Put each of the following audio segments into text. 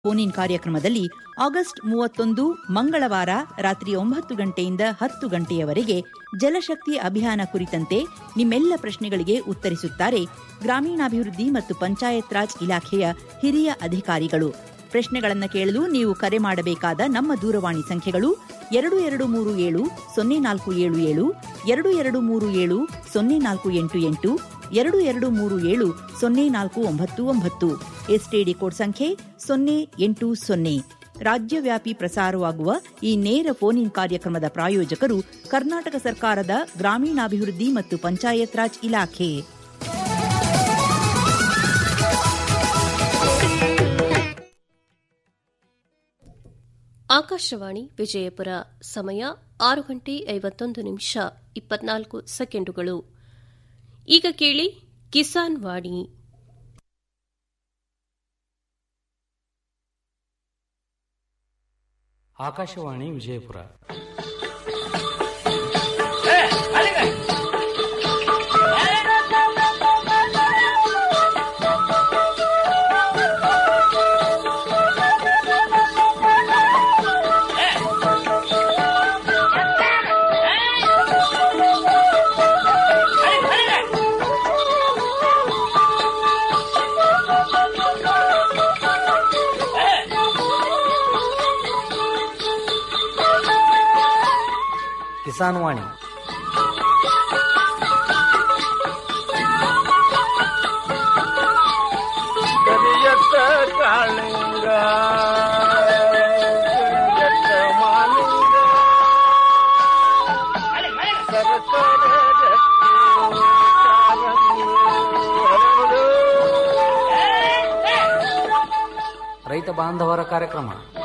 Phone in ಕಾರ್ಯಕ್ರಮದಲ್ಲಿ August ಮೂವತ್ತೊಂದು ಮಂಗಳವಾರ ರಾತ್ರಿ ಒಂಬತ್ತು ಗಂಟೆಯಿಂದ ಹತ್ತು ಗಂಟೆಯವರೆಗೆ ಜಲಶಕ್ತಿ ಅಭಿಯಾನ ಕುರಿತಂತೆ ನಿಮ್ಮೆಲ್ಲ ಪ್ರಶ್ನೆಗಳಿಗೆ ಉತ್ತರಿಸುತ್ತಾರೆ ಗ್ರಾಮೀಣಾಭಿವೃದ್ಧಿ ಮತ್ತು ಪಂಚಾಯತ್ ರಾಜ್ ಇಲಾಖೆಯ ಹಿರಿಯ ಅಧಿಕಾರಿಗಳು ಪ್ರಶ್ನೆಗಳನ್ನು ಕೇಳಲು ನೀವು ಕರೆ ಮಾಡಬೇಕಾದ ನಮ್ಮ ದೂರವಾಣಿ ಸಂಖ್ಯೆಗಳು ಎರಡು ಎರಡು ಮೂರು ಏಳು ಸೊನ್ನೆ ನಾಲ್ಕು ಏಳು ಏಳು ಎರಡು ಎರಡು ಮೂರು ಏಳು ಸೊನ್ನೆ ನಾಲ್ಕು ಎಂಟು ಎಂಟು ಎರಡು ಎರಡು ಮೂರು ಏಳು ಸೊನ್ನೆ ನಾಲ್ಕು ಒಂಬತ್ತು ಒಂಬತ್ತು ಎಸ್ಟಿಡಿ ಕೋಡ್ ಸಂಖ್ಯೆ ಸೊನ್ನೆ ಎಂಟು ಸೊನ್ನೆ ರಾಜ್ಯವ್ಯಾಪಿ ಪ್ರಸಾರವಾಗುವ ಈ ನೇರ ಫೋನ್ ಇನ್ ಕಾರ್ಯಕ್ರಮದ ಪ್ರಾಯೋಜಕರು ಕರ್ನಾಟಕ ಸರ್ಕಾರದ ಗ್ರಾಮೀಣಾಭಿವೃದ್ಧಿ ಮತ್ತು ಪಂಚಾಯತ್ ರಾಜ್ ಇಲಾಖೆ ಆಕಾಶವಾಣಿ ವಿಜಯಪುರ ಸಮಯ ಆರು ಗಂಟೆ ಐವತ್ತೊಂದು ನಿಮಿಷ ಇಪ್ಪತ್ನಾಲ್ಕು ಸೆಕೆಂಡುಗಳು ಈಗ ಕೇಳಿ ಕಿಸಾನ್ ವಾಣಿ ಆಕಾಶವಾಣಿ ವಿಜಯಪುರ ಕಿಸಾನ್ ವಾಣಿ ಕರಿಯತ್ತ ಕಾಳಿಂಗ ಕರಿಯತ್ತ ಮಾಲಿಂಗ ಸರಸರ ರತ್ನ ಕಾಲಂಗಿ ಹರಡು. ರೈತ ಬಾಂಧವರ ಕಾರ್ಯಕ್ರಮ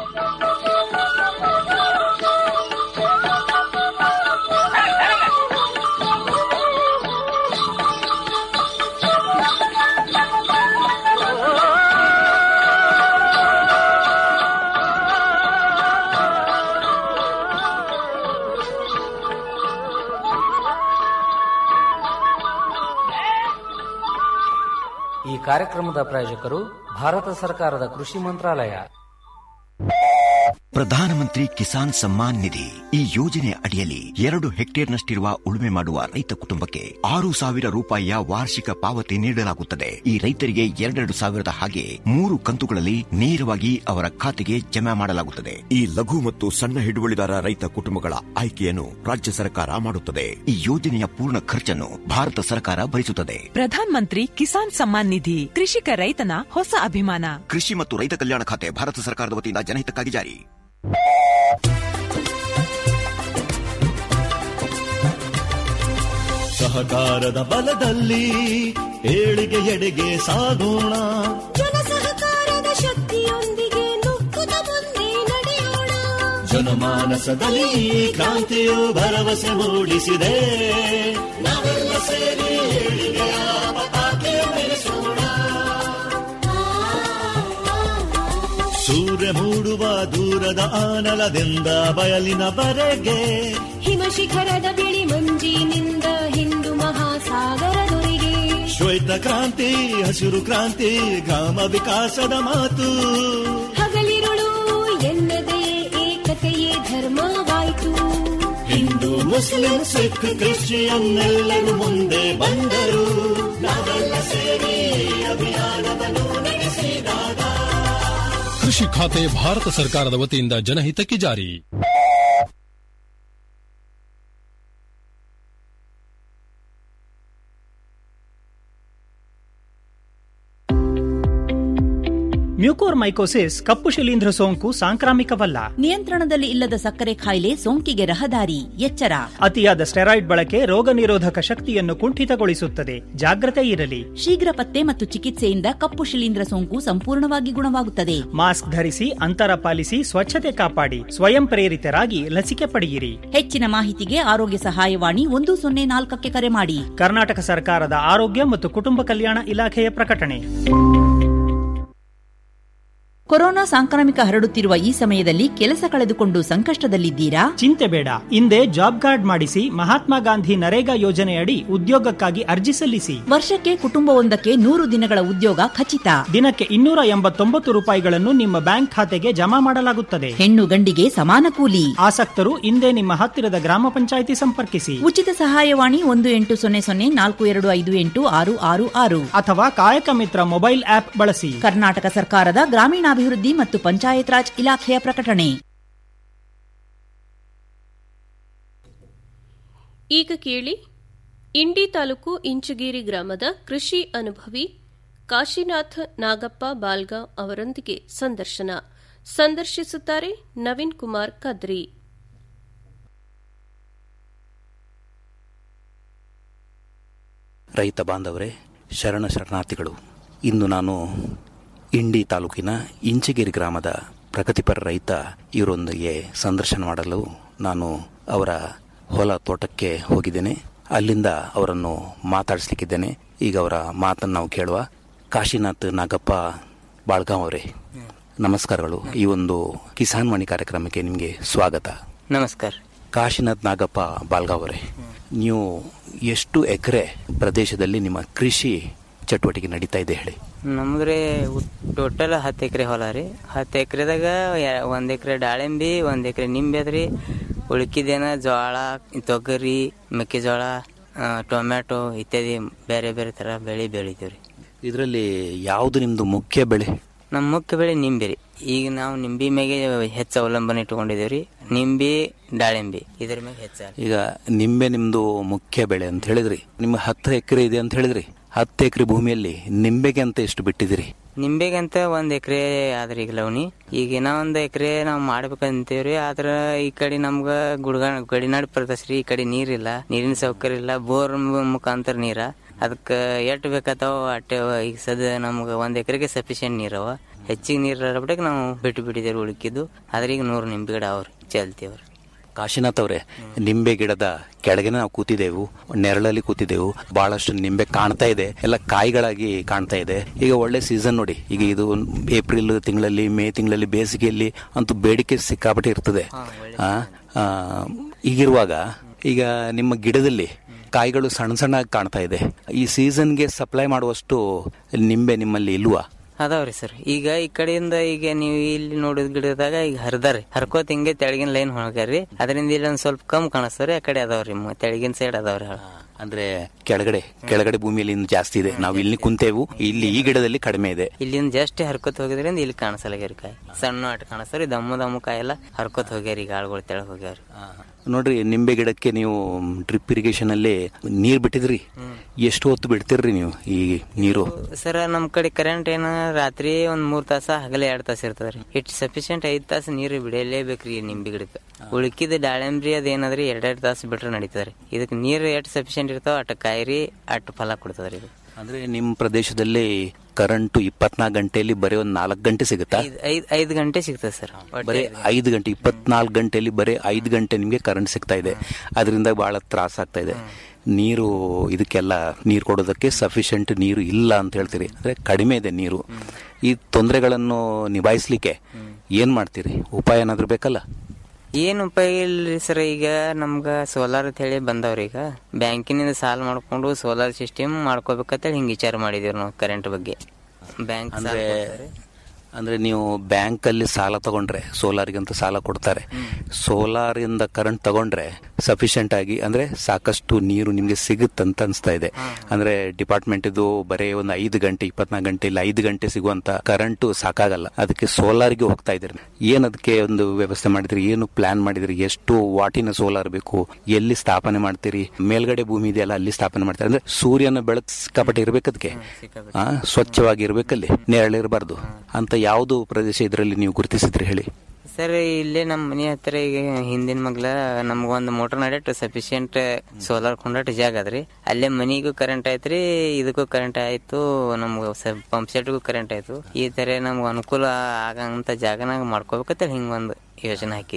ಈ ಕಾರ್ಯಕ್ರಮದ ಪ್ರಾಯೋಜಕರು ಭಾರತ ಸರ್ಕಾರದ ಕೃಷಿ ಮಂತ್ರಾಲಯ ಪ್ರಧಾನಮಂತ್ರಿ ಕಿಸಾನ್ ಸಮ್ಮಾನ್ ನಿಧಿ ಈ ಯೋಜನೆ ಅಡಿಯಲ್ಲಿ ಎರಡು ಹೆಕ್ಟೇರ್ನಷ್ಟಿರುವ ಉಳುಮೆ ಮಾಡುವ ರೈತ ಕುಟುಂಬಕ್ಕೆ ಆರು ಸಾವಿರ ರೂಪಾಯಿಯ ವಾರ್ಷಿಕ ಪಾವತಿ ನೀಡಲಾಗುತ್ತದೆ ಈ ರೈತರಿಗೆ ಎರಡೆರಡು ಸಾವಿರದ ಹಾಗೆ ಮೂರು ಕಂತುಗಳಲ್ಲಿ ನೇರವಾಗಿ ಅವರ ಖಾತೆಗೆ ಜಮಾ ಮಾಡಲಾಗುತ್ತದೆ ಈ ಲಘು ಮತ್ತು ಸಣ್ಣ ಹಿಡುವಳಿದಾರ ರೈತ ಕುಟುಂಬಗಳ ಆಯ್ಕೆಯನ್ನು ರಾಜ್ಯ ಸರ್ಕಾರ ಮಾಡುತ್ತದೆ ಈ ಯೋಜನೆಯ ಪೂರ್ಣ ಖರ್ಚನ್ನು ಭಾರತ ಸರ್ಕಾರ ಭರಿಸುತ್ತದೆ ಪ್ರಧಾನ್ ಮಂತ್ರಿ ಕಿಸಾನ್ ಸಮ್ಮಾನ್ ನಿಧಿ ಕೃಷಿಕ ರೈತನ ಹೊಸ ಅಭಿಮಾನ ಕೃಷಿ ಮತ್ತು ರೈತ ಕಲ್ಯಾಣ ಖಾತೆ ಭಾರತ ಸರ್ಕಾರದ ವತಿಯಿಂದ ಜನಹಿತಕ್ಕಾಗಿ ಜಾರಿ ಸಹಕಾರದ ಬಲದಲ್ಲಿ ಏಳಿಗೆ ಎಡೆಗೆ ಸಾಗೋಣ ಜನ ಸಹಕಾರದ ಶಕ್ತಿಯೊಂದಿಗೆ ನುಗ್ಗುತ್ತ ಮುಂದೆ ನಡೆಯೋಣ ಜನಮಾನಸದಲ್ಲಿ ಈ ಕ್ರಾಂತಿಯು ಭರವಸೆ ಮೂಡಿಸಿದೆ ನಾವೆಲ್ಲ ಸೇರಿ ಏಳಿಗೆಯ ಪತಾಕೆ ಬೆಳೆಸೋಣ ಸೂರ್ಯ ಮೂಡುವ ದೂರದ ಆನಲದಿಂದ ಬಯಲಿನವರೆಗೆ ಹಿಮ ಶಿಖರದ ಬಿಳಿ ಮಂಜಿನಿಂದ ಹಿಂದೂ ಮಹಾಸಾಗರದೊರೆಗೆ ಶ್ವೇತ ಕ್ರಾಂತಿ ಹಸಿರು ಕ್ರಾಂತಿ ಗ್ರಾಮ ವಿಕಾಸದ ಮಾತು ಹಗಲಿರುಳು ಎನ್ನದೇ ಏಕತೆಯೇ ಧರ್ಮವಾಯಿತು ಹಿಂದೂ ಮುಸ್ಲಿಂ ಸಿಖ್ ಕ್ರಿಶ್ಚಿಯನ್ ಎಲ್ಲರೂ ಮುಂದೆ ಬಂದರು ನಾವೆಲ್ಲ ಸೇರಿ ಅಭಿಯಾನವನ್ನು ನಡೆಸಿದಾಗ ಕೃಷಿ ಖಾತೆ ಭಾರತ ಸರ್ಕಾರದ ವತಿಯಿಂದ ಜನಹಿತಕ್ಕೆ ಜಾರಿ ಮ್ಯೂಕೋರ್ಮೈಕೋಸಿಸ್ ಕಪ್ಪು ಶಿಲೀಂಧ್ರ ಸೋಂಕು ಸಾಂಕ್ರಾಮಿಕವಲ್ಲ ನಿಯಂತ್ರಣದಲ್ಲಿ ಇಲ್ಲದ ಸಕ್ಕರೆ ಕಾಯಿಲೆ ಸೋಂಕಿಗೆ ರಹದಾರಿ ಎಚ್ಚರ ಅತಿಯಾದ ಸ್ಟೆರಾಯ್ಡ್ ಬಳಕೆ ರೋಗ ನಿರೋಧಕ ಶಕ್ತಿಯನ್ನು ಕುಂಠಿತಗೊಳಿಸುತ್ತದೆ ಜಾಗ್ರತೆ ಇರಲಿ ಶೀಘ್ರ ಪತ್ತೆ ಮತ್ತು ಚಿಕಿತ್ಸೆಯಿಂದ ಕಪ್ಪು ಶಿಲೀಂಧ್ರ ಸೋಂಕು ಸಂಪೂರ್ಣವಾಗಿ ಗುಣವಾಗುತ್ತದೆ ಮಾಸ್ಕ್ ಧರಿಸಿ ಅಂತರ ಪಾಲಿಸಿ ಸ್ವಚ್ಛತೆ ಕಾಪಾಡಿ ಸ್ವಯಂ ಪ್ರೇರಿತರಾಗಿ ಲಸಿಕೆ ಪಡೆಯಿರಿ ಹೆಚ್ಚಿನ ಮಾಹಿತಿಗೆ ಆರೋಗ್ಯ ಸಹಾಯವಾಣಿ ಒಂದು ಸೊನ್ನೆ ನಾಲ್ಕಕ್ಕೆ ಕರೆ ಮಾಡಿ ಕರ್ನಾಟಕ ಸರ್ಕಾರದ ಆರೋಗ್ಯ ಮತ್ತು ಕುಟುಂಬ ಕಲ್ಯಾಣ ಇಲಾಖೆಯ ಪ್ರಕಟಣೆ ಕೊರೋನಾ ಸಾಂಕ್ರಾಮಿಕ ಹರಡುತ್ತಿರುವ ಈ ಸಮಯದಲ್ಲಿ ಕೆಲಸ ಕಳೆದುಕೊಂಡು ಸಂಕಷ್ಟದಲ್ಲಿದ್ದೀರಾ ಚಿಂತೆ ಬೇಡ ಹಿಂದೆ ಜಾಬ್ ಕಾರ್ಡ್ ಮಾಡಿಸಿ ಮಹಾತ್ಮ ಗಾಂಧಿ ನರೇಗಾ ಯೋಜನೆಯಡಿ ಉದ್ಯೋಗಕ್ಕಾಗಿ ಅರ್ಜಿ ಸಲ್ಲಿಸಿ ವರ್ಷಕ್ಕೆ ಕುಟುಂಬವೊಂದಕ್ಕೆ ನೂರು ದಿನಗಳ ಉದ್ಯೋಗ ಖಚಿತ ದಿನಕ್ಕೆ ಇನ್ನೂರ ಎಂಬತ್ತೊಂಬತ್ತು ರೂಪಾಯಿಗಳನ್ನು ನಿಮ್ಮ ಬ್ಯಾಂಕ್ ಖಾತೆಗೆ ಜಮಾ ಮಾಡಲಾಗುತ್ತದೆ ಹೆಣ್ಣು ಗಂಡಿಗೆ ಸಮಾನ ಕೂಲಿ ಆಸಕ್ತರು ಹಿಂದೆ ನಿಮ್ಮ ಹತ್ತಿರದ ಗ್ರಾಮ ಪಂಚಾಯಿತಿ ಸಂಪರ್ಕಿಸಿ ಉಚಿತ ಸಹಾಯವಾಣಿ ಒಂದು ಎಂಟು ಸೊನ್ನೆ ಸೊನ್ನೆ ನಾಲ್ಕು ಎರಡು ಐದು ಎಂಟು ಆರು ಆರು ಆರು ಅಥವಾ ಕಾಯಕ ಮಿತ್ರ ಮೊಬೈಲ್ ಆಪ್ ಬಳಸಿ ಕರ್ನಾಟಕ ಸರ್ಕಾರದ ಗ್ರಾಮೀಣಾಭಿವೃದ್ಧಿ ಮತ್ತು ಪಂಚಾಯತ್ ರಾಜ್ ಇಲಾಖೆಯ ಪ್ರಕಟಣೆ ಈಗ ಕೇಳಿ ಇಂಡಿ ತಾಲೂಕು ಇಂಚಗೇರಿ ಗ್ರಾಮದ ಕೃಷಿ ಅನುಭವಿ ಕಾಶಿನಾಥ್ ನಾಗಪ್ಪ ಬಾಲ್ಗಾಂವ್ ಅವರೊಂದಿಗೆ ಸಂದರ್ಶನ ಸಂದರ್ಶಿಸುತ್ತಾರೆ ನವೀನ್ ಕುಮಾರ್ ಕದ್ರಿ ರೈತ ಬಾಂಧವರೇ ಶರಣ ಶರಣಾರ್ಥಿಗಳು ಇಂದು ನಾನು ಇಂಡಿ ತಾಲೂಕಿನ ಇಂಚಗಿರಿ ಗ್ರಾಮದ ಪ್ರಗತಿಪರ ರೈತ ಇವರೊಂದಿಗೆ ಸಂದರ್ಶನ ಮಾಡಲು ನಾನು ಅವರ ಹೊಲ ತೋಟಕ್ಕೆ ಹೋಗಿದ್ದೇನೆ ಅಲ್ಲಿಂದ ಅವರನ್ನು ಮಾತಾಡಿಸ್ಲಿಕ್ಕಿದ್ದೇನೆ ಈಗ ಅವರ ಮಾತನ್ನು ನಾವು ಕೇಳುವ ಕಾಶಿನಾಥ್ ನಾಗಪ್ಪ ಬಾಳ್ಗಾಂವ್ ಅವರೇ ನಮಸ್ಕಾರಗಳು ಈ ಒಂದು ಕಿಸಾನ್ ವಾಣಿ ಕಾರ್ಯಕ್ರಮಕ್ಕೆ ನಿಮಗೆ ಸ್ವಾಗತ ನಮಸ್ಕಾರ ಕಾಶಿನಾಥ್ ನಾಗಪ್ಪ ಬಾಲ್ಗಾಂವ್ ಅವರೇ ನೀವು ಎಷ್ಟು ಎಕರೆ ಪ್ರದೇಶದಲ್ಲಿ ನಿಮ್ಮ ಕೃಷಿ ಚಟುವಟಿಕೆ ನಡೀತಾ ಇದೆ ಹೇಳಿ ನಮ್ದ್ರಿ ಟೋಟಲ್ ಹತ್ತು ಎಕರೆ ಹೊಲ ರೀ ಹತ್ತು ಎಕರೆದಾಗ ಒಂದ್ ಎಕರೆ ದಾಳಿಂಬಿ ಒಂದ್ ಎಕರೆ ನಿಂಬೆ ಅದ್ರಿ ಉಳ್ಕಿದೇನ ಜೋಳ ತೊಗರಿ ಮೆಕ್ಕೆಜೋಳ ಆ, ಟೊಮ್ಯಾಟೊ ಇತ್ಯಾದಿ ಬೇರೆ ಬೇರೆ ತರ ಬೆಳೆ ಬೆಳಿತೀವ್ರಿ ಇದರಲ್ಲಿ ಯಾವುದು ನಿಮ್ದು ಮುಖ್ಯ ಬೆಳೆ ನಮ್ಮ ಮುಖ್ಯ ಬೆಳೆ ನಿಂಬೆ ರೀ ಈಗ ನಾವು ನಿಂಬಿ ಮ್ಯಾಗೆ ಹೆಚ್ಚು ಅವಲಂಬನೆ ಇಟ್ಕೊಂಡಿದೇವ್ರಿ ನಿಂಬಿ ದಾಳಿಂಬಿ ಇದ್ರ ಮ್ಯಾಗ ಹೆಚ್ಚ ಈಗ ನಿಂಬೆ ನಿಮ್ದು ಮುಖ್ಯ ಬೆಳೆ ಅಂತ ಹೇಳಿದ್ರಿ ನಿಮ್ಮ ಹತ್ತು ಎಕರೆ ಇದೆ ಅಂತ ಹೇಳಿದ್ರಿ ಹತ್ತು ಎಕರೆ ಭೂಮಿಯಲ್ಲಿ ನಿಂಬೆಗೆ ಅಂತ ಎಷ್ಟು ಬಿಟ್ಟಿದಿರಿ ನಿಂಬೆಗಂತ ಒಂದ್ ಎಕರೆ ಆದ್ರಿ ಈಗ ಲವಣಿ ಈಗ ಇನ್ನ ಒಂದ್ ಎಕರೆ ನಾವ್ ಮಾಡ್ಬೇಕಂತೀವ್ರಿ ಆದ್ರ ಈ ಕಡೆ ನಮ್ಗ ಗುಡ್ಗ ಗಡಿನಾಡ್ ಪ್ರದೇಶ ರೀ ಈ ಕಡೆ ನೀರಿಲ್ಲ ನೀರಿನ ಸೌಕರ್ಯ ಇಲ್ಲ ಬೋರ್ ಮುಖಾಂತರ ನೀರ ಅದಕ್ಕ ಎಟ್ ಬೇಕಾತಾವ ಅಟ್ಟ ಈಗ ಸದ ನಮ್ಗ ಒಂದ್ ಎಕರೆಗೆ ಸಫಿಶಿಯಂಟ್ ನೀರವ ಹೆಚ್ಚಿಗೆ ನೀರ್ ಬಿಡಕ್ ನಾವು ಬಿಟ್ಟು ಬಿಟ್ಟಿದ್ದೇವೆ ಉಳುಕಿದ್ದು ಆದ್ರೆ ಈಗ ನೂರು ನಿಂಬೆ ಗಿಡ ಅವ್ರಿ ಚೆಲ್ತೀವ್ರಿ ಕಾಶಿನಾಥ್ ಅವರೇ ನಿಂಬೆ ಗಿಡದ ಕೆಳಗೆ ನಾವು ಕೂತಿದ್ದೆವು ನೆರಳಲ್ಲಿ ಕೂತಿದ್ದೆವು ಬಹಳಷ್ಟು ನಿಂಬೆ ಕಾಣ್ತಾ ಇದೆ ಎಲ್ಲ ಕಾಯಿಗಳಾಗಿ ಕಾಣ್ತಾ ಇದೆ ಈಗ ಒಳ್ಳೆ ಸೀಸನ್ ನೋಡಿ ಈಗ ಇದು ಏಪ್ರಿಲ್ ತಿಂಗಳಲ್ಲಿ ಮೇ ತಿಂಗಳಲ್ಲಿ ಬೇಸಿಗೆಯಲ್ಲಿ ಅಂತೂ ಬೇಡಿಕೆ ಸಿಕ್ಕಾಪಟ್ಟೆ ಇರ್ತದೆ ಆ, ಆ, ಹೀಗಿರುವಾಗ ಈಗ ನಿಮ್ಮ ಗಿಡದಲ್ಲಿ ಕಾಯಿಗಳು ಸಣ್ಣ ಸಣ್ಣ ಕಾಣ್ತಾ ಇದೆ ಈ ಸೀಸನ್ಗೆ ಸಪ್ಲೈ ಮಾಡುವಷ್ಟು ನಿಂಬೆ ನಿಮ್ಮಲ್ಲಿ ಇಲ್ವಾ ಅದಾವ್ರಿ ಸರ್ ಈಗ ಈ ಕಡೆಯಿಂದ ಈಗ ನೀವು ಇಲ್ಲಿ ನೋಡಿದ ಗಿಡದಾಗ ಈಗ ಹರಿದಾರಿ ಹರ್ಕೋತ್ ಹಿಂಗೆ ತೆಳಗಿನ ಲೈನ್ ಹೋಗ್ಯಾರ್ರಿ ಅದರಿಂದ ಇಲ್ಲಿ ಒಂದ್ ಸ್ವಲ್ಪ ಕಮ್ ಕಾಣಿಸ್ತಾವ್ರಿ ಆ ಕಡೆ ಅದಾವ್ರಿ ಮ- ತೆಳಗಿನ ಸೈಡ್ ಅದಾವ್ರಿ ಅಂದ್ರೆ ಕೆಳಗಡೆ ಕೆಳಗಡೆ ಭೂಮಿಯಲ್ಲಿ ಇನ್ನು ಜಾಸ್ತಿ ಇದೆ ನಾವು ಇಲ್ಲಿ ಕುಂತೇವು ಇಲ್ಲಿ ಈ ಗಿಡದಲ್ಲಿ ಕಡಿಮೆ ಇದೆ ಇಲ್ಲಿಂದ ಜಸ್ಟ್ ಹರ್ಕೋತ್ ಹೋಗಿದ್ರಿಂದ ಇಲ್ಲಿ ಕಾಣಿಸಲ್ಲಾಗ್ಯಾರಿ ಕಾಯಿ ಸಣ್ಣ ಆಟ ಕಾಣಿಸ್ತಾವ್ರಿ ದಮ್ಮ ದಮ್ಮ ಕಾಯಿ ಎಲ್ಲ ಹರ್ಕೋತ್ ಹೋಗ್ಯಾರಿ ಈಗ ಆಳ್ಗಳು ತೆಳಗ್ ಹೋಗ್ಯಾವ್ರಿ ನೋಡ್ರಿ ನಿಂಬೆ ಗಿಡಕ್ಕೆ ನೀವು ಡ್ರಿಪ್ ಇರಿಗೇಷನ್ ಅಲ್ಲಿ ನೀರ್ ಬಿಟ್ಟಿದ್ರಿ ಎಷ್ಟು ಹೊತ್ತು ಬಿಡ್ತಿರ್ರಿ ನೀವು ಈ ನೀರು ಸರ್ ನಮ್ ಕಡೆ ಕರೆಂಟ್ ಏನ ರಾತ್ರಿ ಒಂದ್ ಮೂರ್ ತಾಸ ಹಗಲೇ ಎರಡ್ ತಾಸ ಇರ್ತದ್ರಿ ಇಟ್ ಸಫಿಶಿಯಂಟ್ ಐದ್ ತಾಸ ನೀರು ಬಿಡಲೇಬೇಕ್ರಿ ಈ ನಿಂಬೆ ಗಿಡಕ್ಕೆ ಉಳ್ಕಿದ ದಾಳಿಂಬ್ರಿ ಅದೇನದ್ರಿ ಎರಡೆರಡು ತಾಸ ಬಿಟ್ರೆ ನಡೀತದ್ರಿ ಇದಕ್ಕೆ ನೀರು ಎಷ್ಟ್ ಸಫಿಶಿಯಂಟ್ ಇರ್ತಾವ ಅಟ್ ಕಾಯಿರಿ ಅಟ್ ಫಲ ಕೊಡ್ತದ್ರಿ ಇದು ಅಂದ್ರೆ ನಿಮ್ ಪ್ರದೇಶದಲ್ಲಿ ಕರೆಂಟ್ ಇಪ್ಪತ್ನಾಲ್ಕು ಗಂಟೆಯಲ್ಲಿ ಬರೀ ಒಂದ್ ನಾಲ್ಕು ಗಂಟೆ ಸಿಗುತ್ತಾ ಐದ್- ಐದ್ ಐದ್ ಗಂಟೆ ಸಿಗ್ತದೆ ಸರ್ ಬರೀ ಐದು ಗಂಟೆ ಇಪ್ಪತ್ನಾಲ್ಕು ಗಂಟೆಯಲ್ಲಿ ಬರೀ ಐದು ಗಂಟೆ ನಿಮ್ಗೆ ಕರೆಂಟ್ ಸಿಗ್ತಾ ಇದೆ ಅದರಿಂದ ಬಹಳ ತ್ರಾಸ ಆಗ್ತಾ ಇದೆ ನೀರು ಇದಕ್ಕೆಲ್ಲ ನೀರು ಕೊಡೋದಕ್ಕೆ ಸಫಿಶಿಯಂಟ್ ನೀರು ಇಲ್ಲ ಅಂತ ಹೇಳ್ತೀರಿ ಅಂದ್ರೆ ಕಡಿಮೆ ಇದೆ ನೀರು ಈ ತೊಂದರೆಗಳನ್ನು ನಿಭಾಯಿಸ್ಲಿಕ್ಕೆ ಏನ್ ಮಾಡ್ತೀರಿ ಉಪಾಯ ಏನಾದ್ರು ಬೇಕಲ್ಲ ಏನ್ ಉಪಯೋಗ ಇಲ್ರಿ ಸರ್ ಈಗ ನಮ್ಗ ಸೋಲಾರ್ ಅಂತ ಹೇಳಿ ಬಂದವ್ರಿ ಈಗ ಬ್ಯಾಂಕಿನಿಂದ ಸಾಲ ಮಾಡ್ಕೊಂಡು ಸೋಲಾರ್ ಸಿಸ್ಟಮ್ ಮಾಡ್ಕೋಬೇಕಂತೇಳಿ ಹಿಂಗ್ ವಿಚಾರ ಮಾಡಿದೀವಿ ನಾವು ಕರೆಂಟ್ ಬಗ್ಗೆ ಬ್ಯಾಂಕ್ ಅಂದ್ರೆ ಅಂದ್ರೆ ನೀವು ಬ್ಯಾಂಕ್ ಅಲ್ಲಿ ಸಾಲ ತಗೊಂಡ್ರೆ ಸೋಲಾರ್ಗೆ ಅಂತ ಸಾಲ ಕೊಡ್ತಾರೆ ಸೋಲಾರ್ ಇಂದ ಕರೆಂಟ್ ತಗೊಂಡ್ರೆ ಸಫಿಶಿಯಂಟ್ ಆಗಿ ಅಂದ್ರೆ ಸಾಕಷ್ಟು ನೀರು ನಿಮ್ಗೆ ಸಿಗುತ್ತಂತ ಅನ್ಸ್ತಾ ಇದೆ ಅಂದ್ರೆ ಡಿಪಾರ್ಟ್ಮೆಂಟ್ ಇದು ಬರೀ ಒಂದು ಐದು ಗಂಟೆ ಇಪ್ಪತ್ನಾಲ್ಕು ಗಂಟೆ ಇಲ್ಲ ಐದು ಗಂಟೆ ಸಿಗುವಂತ ಕರೆಂಟ್ ಸಾಕಾಗಲ್ಲ ಅದಕ್ಕೆ ಸೋಲಾರ್ಗೆ ಹೋಗ್ತಾ ಇದ್ದೀರಿ ಏನ್ ಅದಕ್ಕೆ ಒಂದು ವ್ಯವಸ್ಥೆ ಮಾಡಿದ್ರಿ ಏನು ಪ್ಲಾನ್ ಮಾಡಿದ್ರಿ ಎಷ್ಟು ವಾಟಿನ ಸೋಲಾರ್ ಬೇಕು ಎಲ್ಲಿ ಸ್ಥಾಪನೆ ಮಾಡ್ತೀರಿ ಮೇಲ್ಗಡೆ ಭೂಮಿ ಇದೆಯಲ್ಲ ಅಲ್ಲಿ ಸ್ಥಾಪನೆ ಮಾಡ್ತಾರೆ ಅಂದ್ರೆ ಸೂರ್ಯನ ಬೆಳಕು ಸಿಕ್ಕಾಪಟ್ಟೆ ಇರ್ಬೇಕು ಅದಕ್ಕೆ ಆ, ಸ್ವಚ್ಛವಾಗಿ ಇರ್ಬೇಕಲ್ಲಿ ನೆರಳಿರಬಾರ್ದು ಅಂತ ಯಾವುದು ಪ್ರದೇಶ ಇದರಲ್ಲಿ ನೀವು ಗುರುತಿಸಿದ್ರಿ ಹೇಳಿ ಸರ್ ಇಲ್ಲೇ ನಮ್ಮ ಮನೆ ಹತ್ರ ಈಗ ಹಿಂದಿನ ಮಗ್ಲ ನಮ್ಗೊಂದು ಮೋಟರ್ ನಡಟ್ ಸಫಿಶಿಯಂಟ್ ಸೋಲಾರ್ ಕೊಂಡಟ್ ಜಾಗ ಅದ್ರಿ ಅಲ್ಲೇ ಮನಿಗೂ ಕರೆಂಟ್ ಆಯ್ತ್ರಿ ಇದಕ್ಕೂ ಕರೆಂಟ್ ಆಯ್ತು ನಮ್ಗ ಪಂಪ್ ಸೆಟ್ಗೂ ಕರೆಂಟ್ ಆಯ್ತು ಈ ತರ ನಮ್ಗೆ ಅನುಕೂಲ ಆಗಂತ ಜಾಗನಾಗ ಮಾಡ್ಕೋಬೇಕಂತ ಹಿಂಗ ಒಂದು ಯೋಜನೆ ಹಾಕಿದೇವ್ರಿ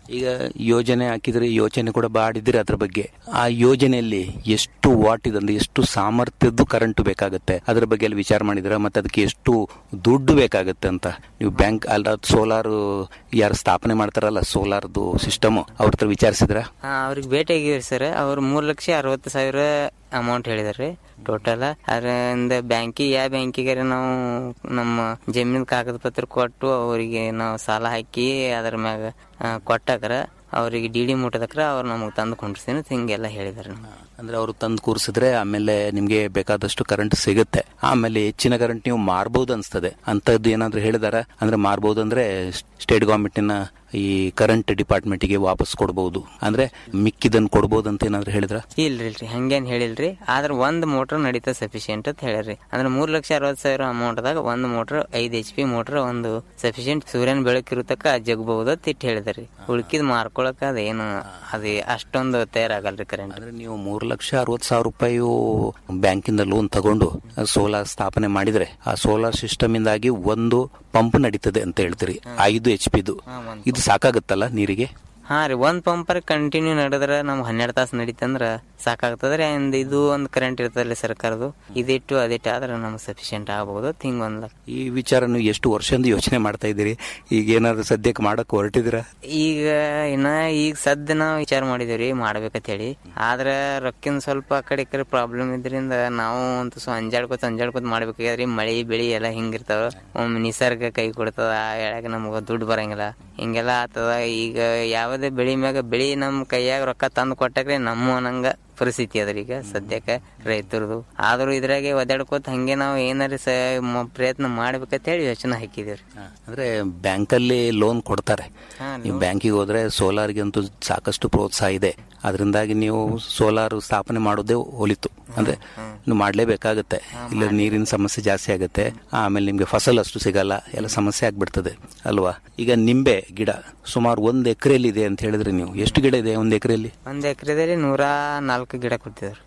ಈಗ ಯೋಜನೆ ಹಾಕಿದ್ರೆ ಯೋಜನೆ ಕೂಡ ಬಾಡಿದ್ರೆ ಅದ್ರ ಬಗ್ಗೆ ಆ ಯೋಜನೆಯಲ್ಲಿ ಎಷ್ಟು ವಾಟ್ ಇದೆ ಅಂದ್ರೆ ಎಷ್ಟು ಸಾಮರ್ಥ್ಯದ್ದು ಕರೆಂಟ್ ಬೇಕಾಗುತ್ತೆ ಅದ್ರ ಬಗ್ಗೆ ಎಲ್ಲ ವಿಚಾರ ಮಾಡಿದ್ರ ಮತ್ತೆ ಅದಕ್ಕೆ ಎಷ್ಟು ದುಡ್ಡು ಬೇಕಾಗುತ್ತೆ ಅಂತ ನೀವು ಬ್ಯಾಂಕ್ ಅಲ್ಲ ಸೋಲಾರ್ ಯಾರು ಸ್ಥಾಪನೆ ಮಾಡ್ತಾರಲ್ಲ ಸೋಲಾರ್ದು ಸಿಸ್ಟಮ್ ಅವ್ರ ಹತ್ರ ವಿಚಾರಿಸಿದ್ರ ಹಾ ಅವ್ರಿಗೆ ಭೇಟಿ ಆಗಿವ್ರಿ ಸರ್ ಅವ್ರು ಮೂರ್ ಲಕ್ಷ ಅರವತ್ತು ಸಾವಿರ ಅಮೌಂಟ್ ಹೇಳಿದಾರೆ ಟೋಟಲ್ ಅದರಿಂದ ಬ್ಯಾಂಕಿಗೆ ಯಾವ ಬ್ಯಾಂಕಿಗೆ ನಾವು ನಮ್ಮ ಜಮೀನ್ ಕಾಗದ ಪತ್ರ ಕೊಟ್ಟು ಅವರಿಗೆ ನಾವು ಸಾಲ ಹಾಕಿ ಅದ್ರ ಮ್ಯಾಗ ಆ, ಕೊಟ್ಟಾಕ್ರ ಅವರಿಗೆ ಡಿ ಡಿ ಮುಟ್ಟದಕ್ರ ಅವ್ರು ನಮಗೆ ತಂದು ಕೊಂಡಿಸ್ತೀನಿ ಹಿಂಗೆಲ್ಲ ಹೇಳಿದಾರೆ ಅಂದ್ರೆ ಅವರು ತಂದು ಕೂರಿಸಿದ್ರೆ ಆಮೇಲೆ ನಿಮ್ಗೆ ಬೇಕಾದಷ್ಟು ಕರೆಂಟ್ ಸಿಗುತ್ತೆ ಆಮೇಲೆ ಹೆಚ್ಚಿನ ಕರೆಂಟ್ ನೀವು ಮಾರ್ಬೋದು ಅನ್ಸ್ತದೆ ಅಂತದ್ದು ಏನಾದ್ರು ಹೇಳಿದಾರ ಅಂದ್ರೆ ಮಾರ್ಬೋದು ಅಂದ್ರೆ ಸ್ಟೇಟ್ ಗವರ್ಮೆಂಟಿನ ಈ ಕರೆಂಟ್ ಡಿಪಾರ್ಟ್ಮೆಂಟ್ಗೆ ವಾಪಸ್ ಕೊಡ್ಬೋದು ಅಂದ್ರೆ ಮಿಕ್ಕಿದನ್ ಕೊಡ್ಬೋದು ಅಂತ ಏನಾದ್ರು ಹೇಳಿದ್ರ ಇಲ್ರಿ ಇಲ್ರಿ ಹಂಗೇನ್ ಹೇಳಿಲ್ರಿ ಆದ್ರ ಒಂದ್ ಮೋಟರ್ ನಡೀತಾ ಸಫಿಶಿಯಂಟ್ ಅಂತ ಹೇಳ್ಯಾರಿ ಅಂದ್ರೆ ಮೂರ್ ಲಕ್ಷ ಅರವತ್ ಸಾವಿರ ಅಮೌಂಟ್ ದಾಗ ಒಂದ್ ಮೋಟರ್ ಐದ್ ಎಚ್ ಪಿ ಮೋಟರ್ ಒಂದು ಸಫಿಶಿಯಂಟ್ ಸೂರ್ಯನ ಬೆಳಕಿರುತ್ತಕ್ಕ ಜಗಬಹುದು ಅಂತ ಇಟ್ಟು ಹೇಳಿದ್ರಿ ಉಳ್ಕಿದ್ ಮಾರ್ಕೊಳಕ ಅದೇನು ಅದೇ ಅಷ್ಟೊಂದು ತಯಾರಾಗಲ್ರಿ ಕರೆಂಟ್ ಅಂದ್ರೆ ನೀವು ಮೂರ್ ಲಕ್ಷ ಅರವತ್ ಸಾವಿರ ರೂಪಾಯಿ ಬ್ಯಾಂಕಿಂದ ಲೋನ್ ತಗೊಂಡು ಸೋಲಾರ್ ಸ್ಥಾಪನೆ ಮಾಡಿದ್ರೆ ಆ ಸೋಲಾರ್ ಸಿಸ್ಟಮ್ ಇಂದಾಗಿ ಒಂದು ಪಂಪ್ ನಡೀತದೆ ಅಂತ ಹೇಳ್ತೀರಿ ಐದು ಎಚ್ ಪಿದು ಇದು ಸಾಕಾಗುತ್ತಲ್ಲ ನೀರಿಗೆ ಹಾ ರೀ ಒಂದ್ ಪಂಪರ್ ಕಂಟಿನ್ಯೂ ನಡೆದ್ರ ನಮ್ಗೆ ಹನ್ನೆರಡು ತಾಸು ನಡೀತಂದ್ರ ಸಾಕಾಗ್ತದ್ರಿ ಅಂದ್ ಇದು ಒಂದ್ ಕರೆಂಟ್ ಇರ್ತದ್ರಿ ಸರ್ಕಾರದು ಇದಿಟ್ಟು ಅದಿಟ್ಟು ಆದ್ರೆ ನಮ್ಗೆ ಸಫಿಶಿಯಂಟ್ ಆಗಬಹುದು ಹಿಂಗ್ ಒಂದ್ ಲಕ್ಷ ಈ ವಿಚಾರ ನೀವು ಎಷ್ಟು ವರ್ಷದಿಂದ ಯೋಚನೆ ಮಾಡ್ತಾ ಇದ್ದೀರಿ ಈಗ ಏನಾದ್ರು ಸದ್ಯಕ್ಕೆ ಮಾಡಕ್ ಹೊರಟಿದ್ದೀರಾ ಈಗ ಇನ್ನ ಈಗ ಸದ್ಯ ನಾವು ವಿಚಾರ ಮಾಡಿದೇವ್ರಿ ಮಾಡ್ಬೇಕಂತ ಹೇಳಿ ಆದ್ರ ರೊಕ್ಕಿನ ಸ್ವಲ್ಪ ಆ ಕಡೆ ಈ ಕಡೆ ಪ್ರಾಬ್ಲಮ್ ಇದ್ರಿಂದ ನಾವು ಅಂತ ಸೊ ಅಂಜಾಡ್ಕೋತ ಅಂಜಾಡ್ಕೋತ ಮಾಡ್ಬೇಕಾಗ್ಯದ್ರಿ ಮಳಿ ಬೆಳಿ ಎಲ್ಲ ಹಿಂಗಿರ್ತಾವ ಒಮ್ಮೆ ನಿಸರ್ಗ ಕೈ ಕೊಡ್ತದ ಆ ಎಳಗ ನಮ್ಗ ದುಡ್ಡು ಬರಂಗಿಲ್ಲ ಹಿಂಗೆಲ್ಲ ಆತದ ಈಗ ಯಾವುದೇ ಬೆಳಿ ಮ್ಯಾಗ ಬೆಳಿ ನಮ್ ಕೈಯಾಗ ರೊಕ್ಕ ತಂದು ಕೊಟ್ಟಾಗ್ರೆ ನಮ್ಮ ನಂಗ ಪರಿಸ್ಥಿತಿ ಅದ್ರಿ ಈಗ ಸದ್ಯಕ್ಕೆ ರೈತರದು ಆದ್ರೂ ಇದ್ರಾಗೆ ಒದಾಡ್ಕೋತ ಹಂಗೆ ನಾವು ಏನಾರ ಸ ಮ- ಪ್ರಯತ್ನ ಮಾಡ್ಬೇಕಂತ ಹೇಳಿ ಯೋಚನೆ ಹಾಕಿದೇವ್ರಿ ಅಂದ್ರೆ ಬ್ಯಾಂಕಲ್ಲಿ ಲೋನ್ ಕೊಡ್ತಾರೆ ನೀವು ಬ್ಯಾಂಕಿಗೆ ಹೋದ್ರೆ ಸೋಲಾರ್ಗೆ ಅಂತೂ ಸಾಕಷ್ಟು ಪ್ರೋತ್ಸಾಹ ಇದೆ ಅದರಿಂದಾಗಿ ನೀವು ಸೋಲಾರ್ ಸ್ಥಾಪನೆ ಮಾಡೋದೇ ಒಲಿತು ಅಂದ್ರೆ ನೀವು ಮಾಡ್ಲೇಬೇಕಾಗತ್ತೆ ಇಲ್ಲ ನೀರಿನ ಸಮಸ್ಯೆ ಜಾಸ್ತಿ ಆಗುತ್ತೆ ಆಮೇಲೆ ನಿಮ್ಗೆ ಫಸಲ್ ಅಷ್ಟು ಸಿಗಲ್ಲ ಎಲ್ಲ ಸಮಸ್ಯೆ ಆಗ್ಬಿಡ್ತದೆ ಅಲ್ವಾ ಈಗ ನಿಂಬೆ ಗಿಡ ಸುಮಾರು ಒಂದ್ ಎಕರೆಯಲ್ಲಿ ಇದೆ ಅಂತ ಹೇಳಿದ್ರೆ ನೀವು ಎಷ್ಟು ಗಿಡ ಇದೆ ಒಂದ್ ಎಕರೆಯಲ್ಲಿ ಒಂದ್ ಎಕರೆದಲ್ಲಿ ನೂರ ನಾಲ್ಕು ಗಿಡ ಕೊಡ್ತಿದ್ರು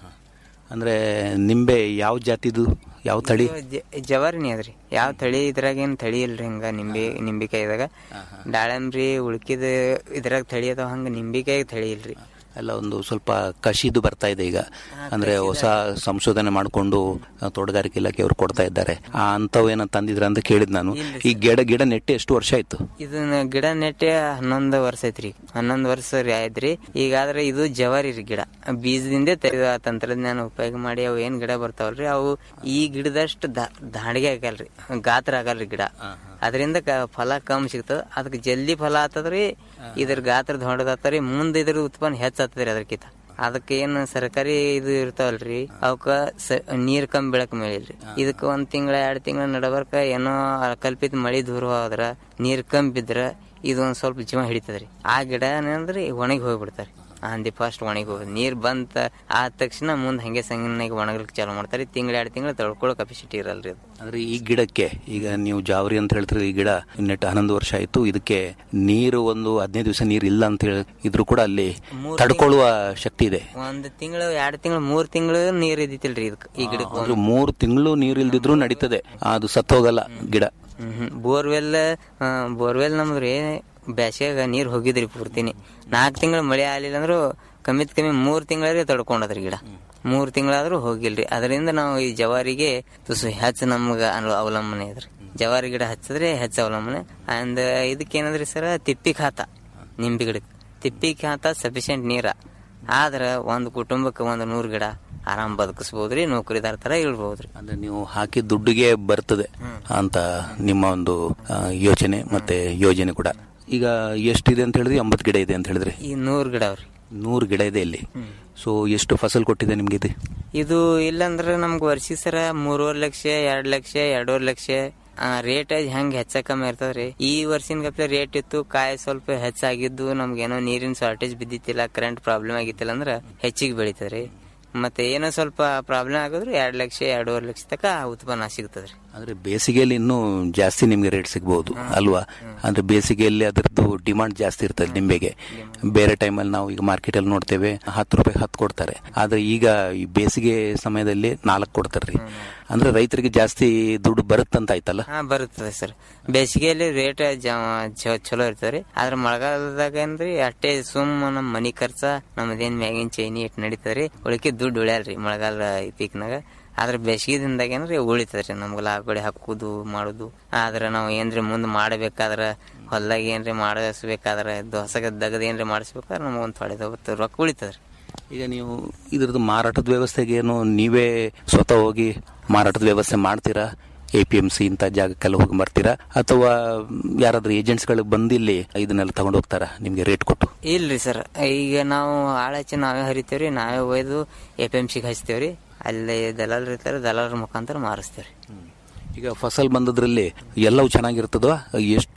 ಅಂದ್ರೆ ನಿಂಬೆ ಯಾವ ಜಾತಿದು ಯಾವ ತಳಿ ಜವಾರಿನಿ ಅದ್ರಿ ಯಾವ ತಳಿ ಇದ್ರಾಗ ಏನ್ ತಳಿ ಇಲ್ರಿ ಹಿಂಗ ನಿಂಬೆ ನಿಂಬಿಕಾಯಿದಾಗ ದಾಳಂಬ್ರಿ ಉಳ್ಕಿದ ಇದ್ರಾಗ ತಳಿ ಅದಾವ ಹಂಗ ನಿಂಬಿಕಾಯಿ ತಳಿ ಇಲ್ರಿ ಎಲ್ಲ ಒಂದು ಸ್ವಲ್ಪ ಕಶಿದು ಬರ್ತಾ ಇದೆ ಈಗ ಅಂದ್ರೆ ಹೊಸ ಸಂಶೋಧನೆ ಮಾಡಿಕೊಂಡು ತೋಟಗಾರಿಕೆ ಇಲಾಖೆ ಅವ್ರು ಕೊಡ್ತಾ ಇದ್ದಾರೆ ಆ ಅಂತವ್ ಏನೋ ತಂದಿದ್ರ ಅಂತ ಕೇಳಿದ್ ನಾನು ಈ ಗಿಡ ಗಿಡ ನೆಟ್ಟಿ ಎಷ್ಟು ವರ್ಷ ಆಯ್ತು ಇದನ್ನ ಗಿಡ ನೆಟ್ಟೆ ಹನ್ನೊಂದು ವರ್ಷ ಐತ್ರಿ ಹನ್ನೊಂದು ವರ್ಷ ರೀ ಆಯ್ತ್ರಿ ಈಗಾದ್ರೆ ಇದು ಜವಾರಿ ರೀ ಗಿಡ ಬೀಜದಿಂದ ತೆಗೆದ ತಂತ್ರಜ್ಞಾನ ಉಪಯೋಗ ಮಾಡಿ ಅವು ಏನ್ ಗಿಡ ಬರ್ತಾವಲ್ರಿ ಅವು ಈ ಗಿಡದಷ್ಟು ದಾಡಿಗೆ ಆಗಲ್ರಿ ಗಾತ್ರ ಆಗಲ್ರಿ ಗಿಡ ಅದರಿಂದ ಫಲ ಕಮ್ಮಿ ಸಿಗ್ತದ ಅದಕ್ಕೆ ಜಲ್ದಿ ಫಲ ಆತದ್ರಿ ಇದ್ರ ಗಾತ್ರ ದೊಡ್ಡದಾತರಿ ಮುಂದೆ ಇದ್ರ ಉತ್ಪನ್ನ ಹೆಚ್ಚಾತದ್ರಿ ಅದಕ್ಕಿಂತ ಅದಕ್ಕೆ ಏನ್ ಸರ್ಕಾರಿ ಇದು ಇರ್ತಾವಲ್ರಿ ಅವಕ್ಕ ಸ- ನೀರ್ ಕಮ್ಮಿ ಬೆಳಕ್ ಮೇಲಿಲ್ರಿ ಇದಕ್ಕ ಒಂದ್ ತಿಂಗಳ ಎರಡ್ ತಿಂಗಳ ನಡಬರ್ಕ ಏನೋ ಕಲ್ಪಿತ ಮಳಿ ದೂರ ಹೋದ್ರ ನೀರ್ ಕಮ್ಮಿ ಬಿದ್ರ ಇದು ಒಂದ್ ಸ್ವಲ್ಪ ಜೀವ ಹಿಡಿತದ್ರಿ ಆ ಗಿಡ ಏನಂದ್ರಿ ಒಣಗಿ ಹೋಗ್ಬಿಡ್ತಾರಿ ಹಂದಿ ಫಸ್ಟ್ ಒಣಗಿ ಹೋಗೋದು ನೀರ್ ಬಂತ ಆದ ತಕ್ಷಣ ಮುಂದ್ ಹಂಗೆ ಸಂಗಿನಾಗ ಒಣಗ್ಲಿಕ್ಕೆ ಚಾಲು ಮಾಡ್ತಾರೆ ತಿಂಗಳ ಎರಡ್ ತಿಂಗಳ ತಡ್ಕೊಳ್ಳೋ ಕೆಪಾಸಿಟಿ ಇರಲ್ರಿ ಅದು ಅಂದ್ರೆ ಈ ಗಿಡಕ್ಕೆ ಈಗ ನೀವು ಜಾವರಿ ಅಂತ ಹೇಳ್ತೀರಿ ಈ ಗಿಡ ನೆಟ್ಟು ಹನ್ನೊಂದು ವರ್ಷ ಆಯ್ತು ಇದಕ್ಕೆ ನೀರು ಒಂದು ಹದಿನೈದು ದಿವಸ ನೀರು ಇಲ್ಲ ಅಂತ ಹೇಳಿ ಇದ್ರೂ ಕೂಡ ಅಲ್ಲಿ ತಡ್ಕೊಳ್ಳುವ ಶಕ್ತಿ ಇದೆ ಒಂದ್ ತಿಂಗಳು ಎರಡ್ ತಿಂಗಳು ಮೂರ್ ತಿಂಗಳು ನೀರ್ ಇದ್ದಿತ್ತಿಲ್ರಿ ಇದಕ್ಕೆ ಈ ಗಿಡಕ್ಕೆ ಅಂದ್ರೆ ಮೂರು ತಿಂಗಳು ನೀರು ಇಲ್ದಿದ್ರು ನಡೀತದೆ ಅದು ಸತ್ತೋಗಲ್ಲ ಗಿಡ ಬೋರ್ವೆಲ್ ಬೋರ್ವೆಲ್ ನಮ್ದ್ರಿ ಬ್ಯಾಸ್ಗ್ಯಾಗ ನೀರ್ ಹೋಗಿದ್ರಿ ಪೂರ್ತಿನಿ ನಾಲ್ಕು ತಿಂಗಳು ಮಳೆ ಆಗ್ಲಿಲ್ಲ ಅಂದ್ರು ಕಮ್ಮಿತ್ ಕಮ್ಮಿ ಮೂರ್ ತಿಂಗಳಿಗೆ ತಡ್ಕೊಂಡದ್ರಿ ಗಿಡ ಮೂರ್ ತಿಂಗಳಾದ್ರೂ ಹೋಗಿಲ್ರಿ ಅದರಿಂದ ನಾವು ಈ ಜವಾರಿಗೆ ತುಸು ಹೆಚ್ಚು ನಮ್ಗ ಅನು- ಅವಲಂಬನೆ ಇದ್ರಿ ಜವಾರಿ ಗಿಡ ಹಚ್ಚಿದ್ರೆ ಹೆಚ್ಚು ಅವಲಂಬನೆ ಅಂಡ್ ಇದಕ್ಕೇನದ್ರಿ ಸರ ತಿಪ್ಪಿ ಖಾತ ನಿಂಬಿ ಗಿಡಕ್ಕೆ ತಿಪ್ಪಿ ಖಾತ ಸಫಿಶಿಯಂಟ್ ನೀರ ಆದ್ರ ಒಂದು ಕುಟುಂಬಕ್ಕೆ ಒಂದು ನೂರ್ ಗಿಡ ಆರಾಮ್ ಬದುಕಿಸ್ಬೋದ್ರಿ ನೌಕರಿದಾರ ತರ ಇಳ್ಬಹುದ್ರಿ ಅಂದ್ರೆ ನೀವು ಹಾಕಿದ ದುಡ್ಡಿಗೆ ಬರ್ತದೆ ಅಂತ ನಿಮ್ಮ ಒಂದು ಆ, ಯೋಚನೆ ಮತ್ತೆ ಯೋಜನೆ ಕೂಡ ಈಗ ಎಷ್ಟಿದೆ ಅಂತ ಹೇಳಿದ್ರಿ ಎಂಬತ್ತು ಗಿಡ ಇದೆ ಅಂತ ಹೇಳಿದ್ರಿ ಈ ನೂರ್ ಗಿಡ ಅವ್ರಿ ನೂರು ಗಿಡ ಇದೆ ಇಲ್ಲಿ ಸೊ ಎಷ್ಟು ಫಸಲ್ ಕೊಟ್ಟಿದೆ ನಿಮ್ಗೆ ಇದು ಇದು ಇಲ್ಲಂದ್ರ ನಮ್ಗೆ ವರ್ಷಿ ಸರ ಮೂರುವರೆ ಲಕ್ಷ ಎರಡ್ ಲಕ್ಷ ಎರಡೂವರೆ ಲಕ್ಷ ರೇಟ್ ಹೆಂಗ್ ಹೆಚ್ಚ ಕಮ್ಮಿ ಇರ್ತದ್ರಿ ಈ ವರ್ಷಿನ ಗಪ್ಲೆ ರೇಟ್ ಇತ್ತು ಕಾಯಿ ಸ್ವಲ್ಪ ಹೆಚ್ಚಾಗಿದ್ದು ನಮ್ಗೇನೋ ನೀರಿನ ಶಾರ್ಟೇಜ್ ಬಿದ್ದಿತ್ತಿಲ್ಲ ಕರೆಂಟ್ ಪ್ರಾಬ್ಲಮ್ ಆಗಿತ್ತಿಲ್ಲ ಅಂದ್ರ ಹೆಚ್ಚಿಗೆ ಬೆಳಿತದ್ರಿ ಮತ್ತೆ ಏನೋ ಸ್ವಲ್ಪ ಪ್ರಾಬ್ಲಮ್ ಆಗೋದ್ರು ಎರಡ್ ಲಕ್ಷ ಎರಡೂವರೆ ಲಕ್ಷ ತಕ ಉತ್ಪನ್ನ ಸಿಗ್ತದ್ರಿ ಅಂದ್ರೆ ಬೇಸಿಗೆಯಲ್ಲಿ ಇನ್ನೂ ಜಾಸ್ತಿ ನಿಮ್ಗೆ ರೇಟ್ ಸಿಗ್ಬಹುದು ಅಲ್ವಾ ಅಂದ್ರೆ ಬೇಸಿಗೆಯಲ್ಲಿ ಅದರದ್ದು ಡಿಮಾಂಡ್ ಜಾಸ್ತಿ ಇರ್ತದೆ ನಿಂಬೆಗೆ ಬೇರೆ ಟೈಮಲ್ಲಿ ನಾವು ಈಗ ಮಾರ್ಕೆಟ್ ಅಲ್ಲಿ ನೋಡ್ತೇವೆ ಹತ್ತು ರೂಪಾಯಿ ಹತ್ತು ಕೊಡ್ತಾರೆ ಆದ್ರೆ ಈಗ ಈ ಬೇಸಿಗೆ ಸಮಯದಲ್ಲಿ ನಾಲ್ಕು ಕೊಡ್ತಾರ್ರಿ ಅಂದ್ರೆ ರೈತರಿಗೆ ಜಾಸ್ತಿ ದುಡ್ಡು ಬರುತ್ತಂತ ಆಯ್ತಲ್ಲ ಹಾ ಬರುತ್ತದೆ ಸರ್ ಬೇಸಿಗೆಯಲ್ಲಿ ರೇಟ್ ಚಲೋ ಇರ್ತದ್ರಿ ಆದ್ರೆ ಮಳೆಗಾಲದಾಗ ಏನ್ರಿ ಅಷ್ಟೇ ಸುಮ್ ನಮ್ ಮನಿ ಖರ್ಚ ನಮ್ದೇನ್ ಮ್ಯಾಗಿನ ಚೈನಿ ಇಟ್ ನಡೀತದ್ರಿ ಉಳಿಕೆ ದುಡ್ಡು ಉಳಿಯಲ್ರಿ ಮಳೆಗಾಲ ಪೀಕ್ನಾಗ ಆದ್ರೆ ಬೇಸಿಗೆ ದಿನದಾಗ ಏನ್ರಿ ಉಳಿತದ್ರಿ ನಮ್ಗೆ ಲಾಗಡಿ ಹಾಕುದು ಮಾಡುದು ಆದ್ರೆ ನಾವು ಏನ್ರಿ ಮುಂದೆ ಮಾಡಬೇಕಾದ್ರ ಹೊಲ್ದಾಗ ಏನ್ರಿ ಮಾಡಿಸ್ಬೇಕಾದ್ರೆ ದೋಸಗ ದಗದ ಏನ್ರಿ ಮಾಡಿಸ್ಬೇಕಾದ್ರೆ ನಮ್ಗೆ ಒಂದ್ ತೊಡೆ ರೊಕ್ಕ ಉಳಿತದ್ರಿ ಈಗ ನೀವು ಇದ್ರದ್ದು ಮಾರಾಟದ ವ್ಯವಸ್ಥೆಗೆ ಏನು ನೀವೇ ಸ್ವತಃ ಹೋಗಿ ಮಾರಾಟದ ವ್ಯವಸ್ಥೆ ಮಾಡ್ತೀರಾ ಎ ಪಿ ಎಂ ಸಿ ಇಂಥ ಜಾಗಕ್ಕೆಲ್ಲ ಹೋಗಿ ಬರ್ತೀರಾ ಅಥವಾ ಯಾರಾದ್ರೂ ಏಜೆಂಟ್ಸ್ಗಳು ಬಂದಿಲ್ಲಿ ಇದನ್ನೆಲ್ಲ ತಗೊಂಡು ಹೋಗ್ತಾರಾ ನಿಮ್ಗೆ ರೇಟ್ ಕೊಟ್ಟು ಇಲ್ರಿ ಸರ್ ಈಗ ನಾವು ಆಳ ಹಚ್ಚಿ ನಾವೇ ಹರಿತೇವ್ರಿ ನಾವೇ ಒಯ್ದು ಎ ಪಿ ಎಂ ಸಿಗೆ ಹಚ್ತೇವ್ರಿ ಅಲ್ಲಿ ದಲಾಲ್ ಇರ್ತಾರೆ ದಲಾಲರ ಮುಖಾಂತರ ಮಾರಿಸ್ತೇವ್ರಿ ಈಗ ಫಸಲ್ ಬಂದದ್ರಲ್ಲಿ ಎಲ್ಲವೂ ಚೆನ್ನಾಗಿರ್ತದ ಎಷ್ಟು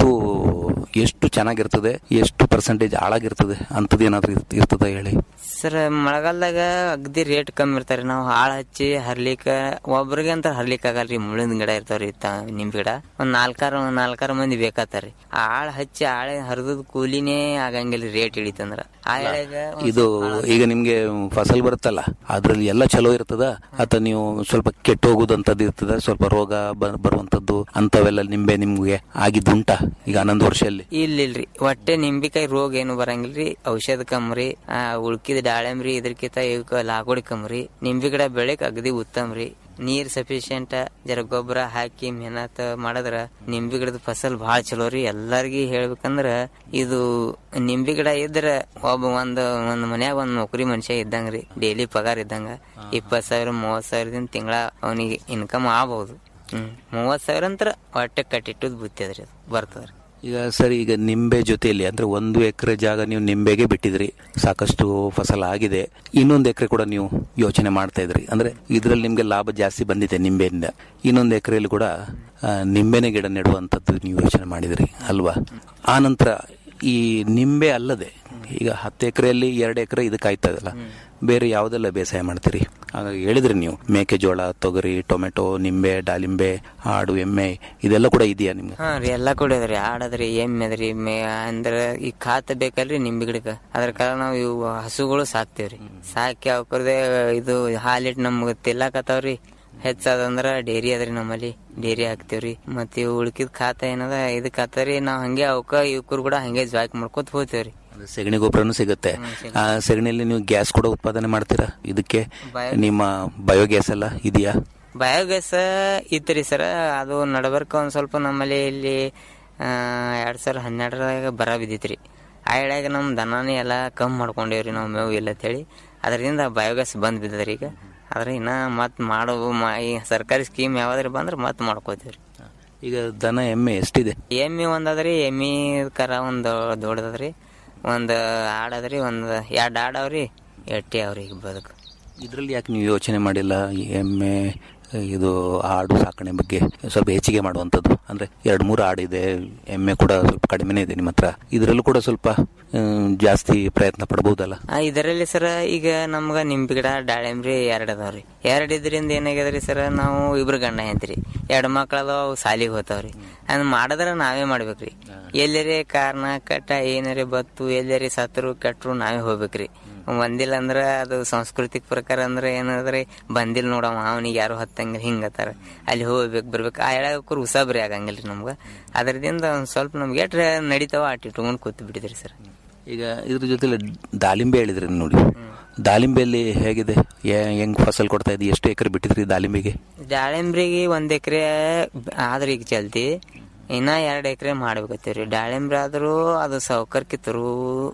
ಎಷ್ಟು ಚೆನ್ನಾಗಿರ್ತದೆ ಎಷ್ಟು ಪರ್ಸೆಂಟೇಜ್ ಹಾಳಾಗಿರ್ತದೆ ಅಂಥದ್ದು ಏನಾದ್ರೂ ಇರ್ತ- ಇರ್ತದ ಹೇಳಿ ಸರ್ ಮಳೆಗಾಲದಾಗ ಅಗ್ದಿ ರೇಟ್ ಕಮ್ಮಿ ಇರ್ತಾರಿ ನಾವು ಆಳ ಹಚ್ಚಿ ಹರ್ಲಿಕ್ಕ ಒಬ್ರಿಗೆ ಅಂತ ಹರ್ಲಿಕ್ ಆಗಲ್ರಿ ಮುಳ್ಳಿನ ಗಿಡ ಇರ್ತಾವ್ರಿ ತ- ನಿಂಬೆ ಗಿಡ ಒಂದ್ ನಾಲ್ಕಾರು ನಾಲ್ಕಾರು ಮಂದಿ ಬೇಕಾತಾರ್ರಿ ಆ ಆಳ ಹಚ್ಚಿ ಆಳೆ ಹರಿದದ್ ಕೂಲಿನೇ ಆಗಂಗಿಲ್ಲ ರೇಟ್ ಇಳಿತಂದ್ರ ಆ ಎಳೆಗ ಒಂದ್ ಇದು ಈಗ ನಿಮ್ಗೆ ಫಸಲ್ ಬರುತ್ತಲ್ಲ ಅದ್ರಲ್ಲಿ ಎಲ್ಲ ಚಲೋ ಇರ್ತದ ಅಥವಾ ನೀವು ಸ್ವಲ್ಪ ಕೆಟ್ಟ ಹೋಗುದಂತದ್ದು ಇರ್ತದ ಸ್ವಲ್ಪ ರೋಗ ಬ- ಬರುವಂತದ್ದು ಅಂತವೆಲ್ಲ ನಿಂಬೆ ನಿಮ್ಗೆ ಆಗಿದ್ದುಂಟ ಈಗ ಹನ್ನೊಂದು ವರ್ಷದಲ್ಲಿ ಇಲ್ಲ ಇಲ್ರಿ ಒಟ್ಟೆ ನಿಂಬಿಕಾಯಿ ರೋಗ ಏನು ಬರಂಗಿಲ್ರಿ ಔಷಧ ಕಮ್ರಿ ಆ ಉಳ್ಕಿದ ದಾಳಿಂಬ್ರಿ ಇದ್ರಕಿತ ಇವಕ್ಕ ಲಾಗೋಡಿ ಕಮ್ರಿ ನಿಂಬಿ ಗಿಡ ಬೆಳೆಕ್ ಅಗದಿ ಉತ್ತಮ್ರಿ ನೀರ್ ಸಫಿಶಿಯಂಟ್ ಜರ ಗೊಬ್ಬರ ಹಾಕಿ ಮೆಹನತ್ ಮಾಡಿದ್ರ ನಿಂಬಿ ಗಿಡದ ಫಸಲ್ ಬಹಳ ಚಲೋ ರೀ ಎಲ್ಲಾರ್ಗಿ ಹೇಳ್ಬೇಕಂದ್ರ ಇದು ನಿಂಬಿ ಗಿಡ ಇದ್ರ ಒಬ್ಬ ಒಂದ್ ಒಂದ್ ಮನ್ಯಾಗ ಒಂದ್ ನೌಕರಿ ಮನುಷ್ಯ ಇದ್ದಂಗ್ರಿ ಡೈಲಿ ಪಗಾರ ಇದ್ದಂಗ ಇಪ್ಪತ್ ಸಾವಿರ ಮೂವತ್ ಸಾವಿರದಿಂದ ತಿಂಗಳ ಅವನಿಗೆ ಇನ್ಕಮ್ ಆಗಬಹುದು ಹ್ಮ್ ಮೂವತ್ ಸಾವಿರ ಅಂತರ ಹೊಟ್ಟೆ ಕಟ್ಟಿಟ್ಟದ್ ಬುತ್ತಿದ್ರಿ ಅದು ಬರ್ತದ್ರಿ ಈಗ ಸರಿ ಈಗ ನಿಂಬೆ ಜೊತೆಯಲ್ಲಿ ಅಂದ್ರೆ ಒಂದು ಎಕರೆ ಜಾಗ ನೀವು ನಿಂಬೆಗೆ ಬಿಟ್ಟಿದ್ರಿ ಸಾಕಷ್ಟು ಫಸಲ್ ಆಗಿದೆ ಇನ್ನೊಂದು ಎಕರೆ ಕೂಡ ನೀವು ಯೋಚನೆ ಮಾಡ್ತಾ ಇದ್ರಿ ಅಂದ್ರೆ ಇದ್ರಲ್ಲಿ ನಿಮ್ಗೆ ಲಾಭ ಜಾಸ್ತಿ ಬಂದಿದೆ ನಿಂಬೆಯಿಂದ ಇನ್ನೊಂದು ಎಕರೆಯಲ್ಲಿ ಕೂಡ ಆ, ನಿಂಬೆನೆ ಗಿಡ ನೆಡುವಂಥದ್ದು ನೀವು ಯೋಚನೆ ಮಾಡಿದ್ರಿ ಅಲ್ವಾ ಆ ನಂತರ ಈ ನಿಂಬೆ ಅಲ್ಲದೆ ಈಗ ಹತ್ತು ಎಕರೆಯಲ್ಲಿ ಎರಡು ಎಕರೆ ಇದಕ್ಕೆ ಆಯ್ತದಲ್ಲ ಬೇರೆ ಯಾವುದೆಲ್ಲ ಬೇಸಾಯ ಮಾಡ್ತೀರಿ ಹಾಗಾಗಿ ಹೇಳಿದ್ರಿ ನೀವು ಮೇಕೆಜೋಳ ತೊಗರಿ ಟೊಮೆಟೊ ನಿಂಬೆ ದಾಳಿಂಬೆ ಆಡು ಎಮ್ಮೆ ಇದೆಲ್ಲ ಕೂಡ ಇದೆಯಾ ನಿಮ್ಗೆ ಹಾ ರೀ ಎಲ್ಲಾ ಕೂಡ ಅದ್ರಿ ಆಡದ್ರಿ ಎಮ್ಮೆ ಅದ್ರಿ ಮೇ ಅಂದ್ರ ಈ ಖಾತ ಬೇಕಲ್ರಿ ನಿಂಬೆ ಗಿಡಕ್ಕ ಅದ್ರ ಕಾರಣ ನಾವು ಇವು ಹಸುಗಳು ಸಾಕ್ತೇವ್ರಿ ಸಾಕಿ ಅವಕ್ರದೇ ಇದು ಹಾಲಿಟ್ ನಮ್ಗ ತಿಲ್ಲಾಕತ್ತಾವ್ರಿ ಹೆಚ್ಚಾದಂದ್ರ ಡೇರಿ ಅದ್ರಿ ನಮ್ಮಲ್ಲಿ ಡೇರಿ ಹಾಕ್ತೇವ್ರಿ ಮತ್ ಇವು ಉಳ್ಕಿದ್ ಖಾತ ಏನದ ಇದಕ್ ಆತರಿ ನಾವ್ ಹಂಗೆ ಅವಕ್ಕ ಇವಕ್ರು ಕೂಡ ಹಂಗೆ ಜಾಯ್ಕ್ ಮಾಡ್ಕೊತ ಹೋಗ್ತೇವ್ರಿ ಅಂದ್ರೆ ಸೆಗಣಿ ಗೊಬ್ಬರನು ಸಿಗುತ್ತೆ ಆ ಸೆಗಣಿಯಲ್ಲಿ ನೀವು ಗ್ಯಾಸ್ ಕೂಡ ಉತ್ಪಾದನೆ ಮಾಡ್ತೀರಾ ಇದಕ್ಕೆ ನಿಮ್ಮ ಬಯೋಗ್ಯಾಸ್ ಎಲ್ಲ ಇದೆಯಾ ಬಯೋಗ್ಯಾಸ್ ಇತ್ರಿ ಸರ ಅದು ನಡಬರ್ಕ ಒಂದ್ ಸ್ವಲ್ಪ ನಮ್ಮಲ್ಲಿ ಇಲ್ಲಿ ಆ, ಎರಡ್ ಸಾವಿರ ಹನ್ನೆರಡರಾಗ ಬರ ಬಿದ್ದಿತ್ರಿ ಆ ಎಳ್ಯಾಗ ನಮ್ ದನಾನೇ ಎಲ್ಲ ಕಮ್ಮಿ ಮಾಡ್ಕೊಂಡೇವ್ರಿ ನಾವು ಮೇವು ಇಲ್ಲ ಅಂತೇಳಿ ಅದರಿಂದ ಬಯೋಗ್ಯಾಸ್ ಬಂದ್ ಬಿದ್ದದ್ರಿ ಈಗ ಆದ್ರೆ ಇನ್ನ ಮತ್ ಮಾಡೋ ಮ- ಈ ಸರ್ಕಾರಿ ಸ್ಕೀಮ್ ಯಾವ್ದಾರ ಬಂದ್ರ ಮತ್ ಮಾಡ್ಕೋತೀವ್ರಿ ಈಗ ದನ ಎಮ್ಮೆ ಎಷ್ಟಿದೆ ಎಮ್ಮಿ ಒಂದ್ ಅದ್ರಿ ಎಮ್ಮಿ ಕರ ಒಂದ್ ದೊಡ್ಡದದ್ರಿ ಒಂದ್ ಆಡದ್ರಿ ಒಂದ್ ಎರಡ್ ಆಡವ್ರಿ ಎಟ್ಟಿ ಅವ್ರಿ ಈಗ ಬದುಕು ಇದ್ರಲ್ಲಿ ಯಾಕೆ ನೀವು ಯೋಚನೆ ಮಾಡಿಲ್ಲ ಈ ಎಮ್ಮೆ ಇದು ಆಡು ಸಾಕಣೆ ಬಗ್ಗೆ ಸ್ವಲ್ಪ ಹೆಚ್ಚಿಗೆ ಮಾಡುವಂಥದ್ದು ಅಂದ್ರೆ ಎರಡು ಮೂರು ಆಡಿದೆ ಎಮ್ಮೆ ಕೂಡ ಸ್ವಲ್ಪ ಕಡಿಮೆನೇ ಇದೆ ನಿಮ್ಮ ಹತ್ರ ಇದರಲ್ಲೂ ಕೂಡ ಸ್ವಲ್ಪ ಆ, ಜಾಸ್ತಿ ಪ್ರಯತ್ನ ಪಡಬಹುದಲ್ಲ ಆ, ಇದರಲ್ಲಿ ಸರ ಈಗ ನಮ್ಗ ನಿಂಬೆ ಗಿಡ ದಾಳಿಂಬ್ರಿ ಎರಡ್ ಅದಾವ್ರಿ ಎರಡ್ ಇದ್ರಿಂದ ಏನಾಗ್ಯದ್ರಿ ಸರ ನಾವು ಇಬ್ರು ಗಂಡ ಹೆಂತ್ರಿ ಎರಡ್ ಮಕ್ಳ ಅದಾವ ಅವು ಸಾಲಿಗೆ ಹೋತಾವ್ರಿ ಅದ್ ಮಾಡದ್ರ ನಾವೇ ಮಾಡ್ಬೇಕ್ರಿ ಎಲ್ಲರೇ ಕಾರಣ ಕಟ್ಟ ಏನಾರೇ ಬತ್ತು ಎಲ್ಲರೇ ಸತ್ರು ಕೆಟ್ರು ನಾವೇ ಹೋಗ್ಬೇಕ್ರಿ ಬಂದಿಲ್ಲ ಅಂದ್ರ ಅದು ಸಾಂಸ್ಕೃತಿಕ ಪ್ರಕಾರ ಅಂದ್ರೆ ಏನಂದ್ರೆ ಬಂದಿಲ್ಲ ನೋಡವ ಅವನಿಗೆ ಯಾರು ಹತ್ತಂಗಿಲ್ಲ ಹಿಂಗತ್ತಾರ ಅಲ್ಲಿ ಹೋಗ್ಬೇಕು ಬರ್ಬೇಕು ಆ ಹೇಳಕ್ರು ಉಸಾಬ್ರಿ ಆಗಂಗಿಲ್ರಿ ನಮ್ಗ ಅದರದಿಂದ ಒಂದ್ ಸ್ವಲ್ಪ ನಮ್ಗೆ ಎಟ್ರ ನಡಿತಾವ ಆಟ ಇಟ್ಕೊಂಡ್ ಕೂತ್ ಬಿಟ್ಟಿದ್ರಿ ಸರ್ ಈಗ ಇದ್ರ ಜೊತೆಲಿ ದಾಳಿಂಬೆ ಹೇಳಿದ್ರಿ ನೋಡಿ ದಾಳಿಂಬೆಯಲ್ಲಿ ಹೇಗಿದೆ ಏ- ಹೆಂಗ್ ಫಸಲ್ ಕೊಡ್ತಾ ಇದೆ ಎಷ್ಟು ಎಕರೆ ಬಿಟ್ಟಿದ್ರಿ ದಾಳಿಂಬೆಗೆ ದಾಳಿಂಬ್ರಿಗೆ ಒಂದ್ ಎಕರೆ ಆದ್ರೆ ಈಗ ಚಲ್ತಿ ಇನ್ನ ಎರಡ್ ಎಕರೆ ಮಾಡ್ಬೇಕತ್ತೀವ್ರಿ ದಾಳಿಂಬ್ರಿ ಆದ್ರೂ ಅದು ಸೌಕರ್ಕಿತ್ತರು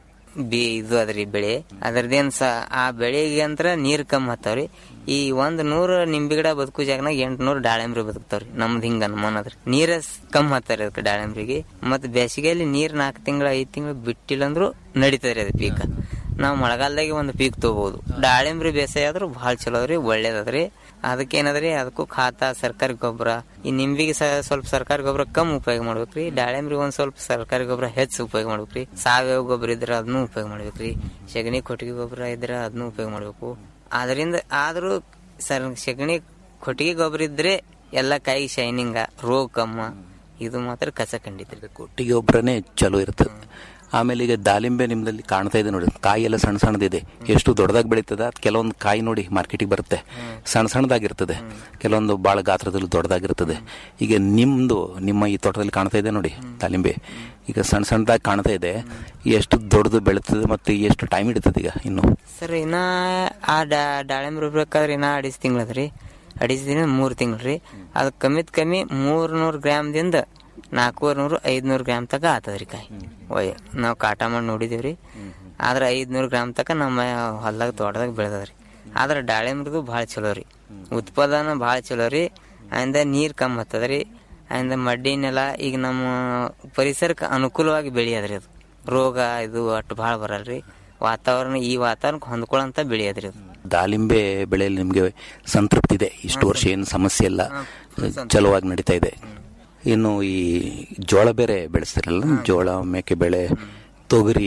ಬಿ ಇದು ಅದ್ರಿ ಬೆಳೆ ಅದ್ರದೇನ್ ಸ ಆ ಬೆಳೆಗೆ ಅಂತ್ರ ನೀರ್ ಕಮ್ಮಿ ಹತ್ತಾವ್ರಿ ಈ ಒಂದ್ ನೂರ್ ನಿಂಬೆ ಗಿಡ ಬದುಕು ಜಾಗನಾಗ ಎಂಟ್ನೂರ್ ದಾಳಿಂಬ್ರಿ ಬದುಕ್ತಾವ್ರಿ ನಮ್ದು ಹಿಂಗ ಅನುಮಾನ ಅದ್ರಿ ನೀರ ಸ್- ಕಮ್ಮಿ ಹತ್ತಾರಿ ಅದಕ್ಕೆ ದಾಳಿಂಬ್ರಿಗೆ ಮತ್ ಬೇಸಿಗೆಯಲ್ಲಿ ನೀರ್ ನಾಲ್ಕು ತಿಂಗಳ ಐದ್ ತಿಂಗಳು ಬಿಟ್ಟಿಲ್ಲ ಅಂದ್ರು ನಡೀತದ್ರಿ ಅದು ಪೀಕ ನಾವು ಮಳೆಗಾಲದಾಗೆ ಒಂದು ಪೀಕ್ ತಗೋಬಹುದು ದಾಳಿಂಬ್ರಿ ಬೇಸಾಯ ಆದ್ರೂ ಬಹಳ ಚಲೋ ಅದ್ರಿ ಒಳ್ಳೇದದ್ರಿ ಅದಕ್ಕೇನದ್ರಿ ಅದಕ್ಕೂ ಖಾತ ಸರ್ಕಾರಿ ಗೊಬ್ಬರ ಈ ನಿಂಬಿಗೆ ಸ- ಸ್ವಲ್ಪ ಸರ್ಕಾರಿ ಗೊಬ್ಬರ ಕಮ್ಮಿ ಉಪಯೋಗ ಮಾಡ್ಬೇಕ್ರಿ ದಾಳಿಂಬ್ರಿ ಒಂದ್ ಸ್ವಲ್ಪ ಸರ್ಕಾರಿ ಗೊಬ್ಬರ ಹೆಚ್ಚು ಉಪಯೋಗ ಮಾಡ್ಬೇಕ್ರಿ ಸಾವಯವ ಗೊಬ್ಬರ ಇದ್ರೆ ಅದನ್ನು ಉಪಯೋಗ ಮಾಡ್ಬೇಕ್ರಿ ಸಗಣಿ ಕೊಟ್ಟಿಗೆ ಗೊಬ್ಬರ ಇದ್ರೆ ಅದನ್ನು ಉಪಯೋಗ ಮಾಡ್ಬೇಕು ಅದರಿಂದ ಆದ್ರೂ ಸರ್ ಸಗಣಿ ಕೊಟ್ಟಿಗೆ ಗೊಬ್ಬರ ಇದ್ರೆ ಎಲ್ಲ ಕಾಯಿ ಶೈನಿಂಗ ರೋಗ ಕಮ್ಮ ಇದು ಮಾತ್ರ ಕಸ ಖಂಡಿತ ಕೊಟ್ಟಿಗೆ ಗೊಬ್ಬರನೇ ಚಲೋ ಇರ್ತದೆ ಆಮೇಲೆ ಈಗ ದಾಳಿಂಬೆ ನಿಮ್ದಲ್ಲಿ ಕಾಣ್ತಾ ಇದೆ ನೋಡಿ ಕಾಯಿ ಎಲ್ಲ ಸಣ್ಣ ಸಣ್ಣದಿದೆ ಎಷ್ಟು ದೊಡ್ಡದಾಗಿ ಬೆಳೀತದ ಕೆಲವೊಂದು ಕಾಯಿ ನೋಡಿ ಮಾರ್ಕೆಟಿಗೆ ಬರುತ್ತೆ ಸಣ್ಣ ಸಣ್ಣದಾಗಿರ್ತದೆ ಕೆಲವೊಂದು ಭಾಳ ಗಾತ್ರದಲ್ಲಿ ದೊಡ್ಡದಾಗಿರ್ತದೆ ಈಗ ನಿಮ್ದು ನಿಮ್ಮ ಈ ತೋಟದಲ್ಲಿ ಕಾಣ್ತಾ ಇದೆ ನೋಡಿ ದಾಳಿಂಬೆ ಈಗ ಸಣ್ಣ ಸಣ್ಣದಾಗಿ ಕಾಣ್ತಾ ಇದೆ ಎಷ್ಟು ದೊಡ್ಡದು ಬೆಳೀತದೆ ಮತ್ತೆ ಎಷ್ಟು ಟೈಮ್ ಹಿಡಿತದೆ ಈಗ ಇನ್ನು ಸರ್ ಇನ್ನ ಆ ಡಾ ದಾಳಿಂಬ್ರಿ ಬೇಕಾದ್ರೆ ಇನ್ನ ಅಡಿಸ್ ತಿಂಗಳದ್ರಿ ಅಡಿಸ್ ದಿನ ಮೂರು ತಿಂಗಳು ರೀ ಅದು ಕಮ್ಮಿತ್ ಕಮ್ಮಿ ಮೂರ್ನೂರು ಗ್ರಾಮ್ದಿಂದ ನಾಲ್ಕೂವರೆ ನೂರು ಐದ್ನೂರು ಗ್ರಾಮ್ ತಕ ಆತದ್ರಿ ಕಾಯಿ ಒಯ್ ನಾವು ಕಾಟ ಮಾಡಿ ನೋಡಿದೀವ್ರಿ ಆದ್ರೆ ಐದ್ನೂರು ಗ್ರಾಮ್ ತಕ ನಮ್ಮ ಹೊಲ್ದಾಗ ತೋಟದಾಗ ಬೆಳೆದದ್ರಿ ಆದ್ರೆ ದಾಳಿಂಬ್ರದು ಭಾಳ ಚಲೋ ರೀ ಉತ್ಪಾದನ ಭಾಳ ಚಲೋ ರೀ ಆಯಿಂದ ನೀರು ಕಮ್ಮಿ ಹತ್ತದ್ರಿ ಆಯಿಂದ ಮಡ್ಡಿ ನೆಲ ಈಗ ನಮ್ಮ ಪರಿಸರಕ್ಕೆ ಅನುಕೂಲವಾಗಿ ಬೆಳೆಯದ್ರಿ ಅದು ರೋಗ ಇದು ಅಷ್ಟು ಭಾಳ ಬರಲ್ರಿ ವಾತಾವರಣ ಈ ವಾತಾವರಣಕ್ಕೆ ಹೊಂದ್ಕೊಳ್ಳೋಂಥ ಬೆಳೆಯದ್ರಿ ಅದು ದಾಳಿಂಬೆ ಬೆಳೆಯಲ್ಲಿ ನಿಮಗೆ ಸಂತೃಪ್ತಿ ಇದೆ ಇಷ್ಟು ವರ್ಷ ಏನು ಸಮಸ್ಯೆ ಇಲ್ಲ ಚಲೋವಾಗಿ ನಡೀತಾ ಇದೆ ಇನ್ನು ಈ ಜೋಳ ಬೇರೆ ಬೆಳೆಸ್ತಿರಲ್ಲ ಜೋಳ ಮೇಕೆ ಬೆಳೆ ತೊಗರಿ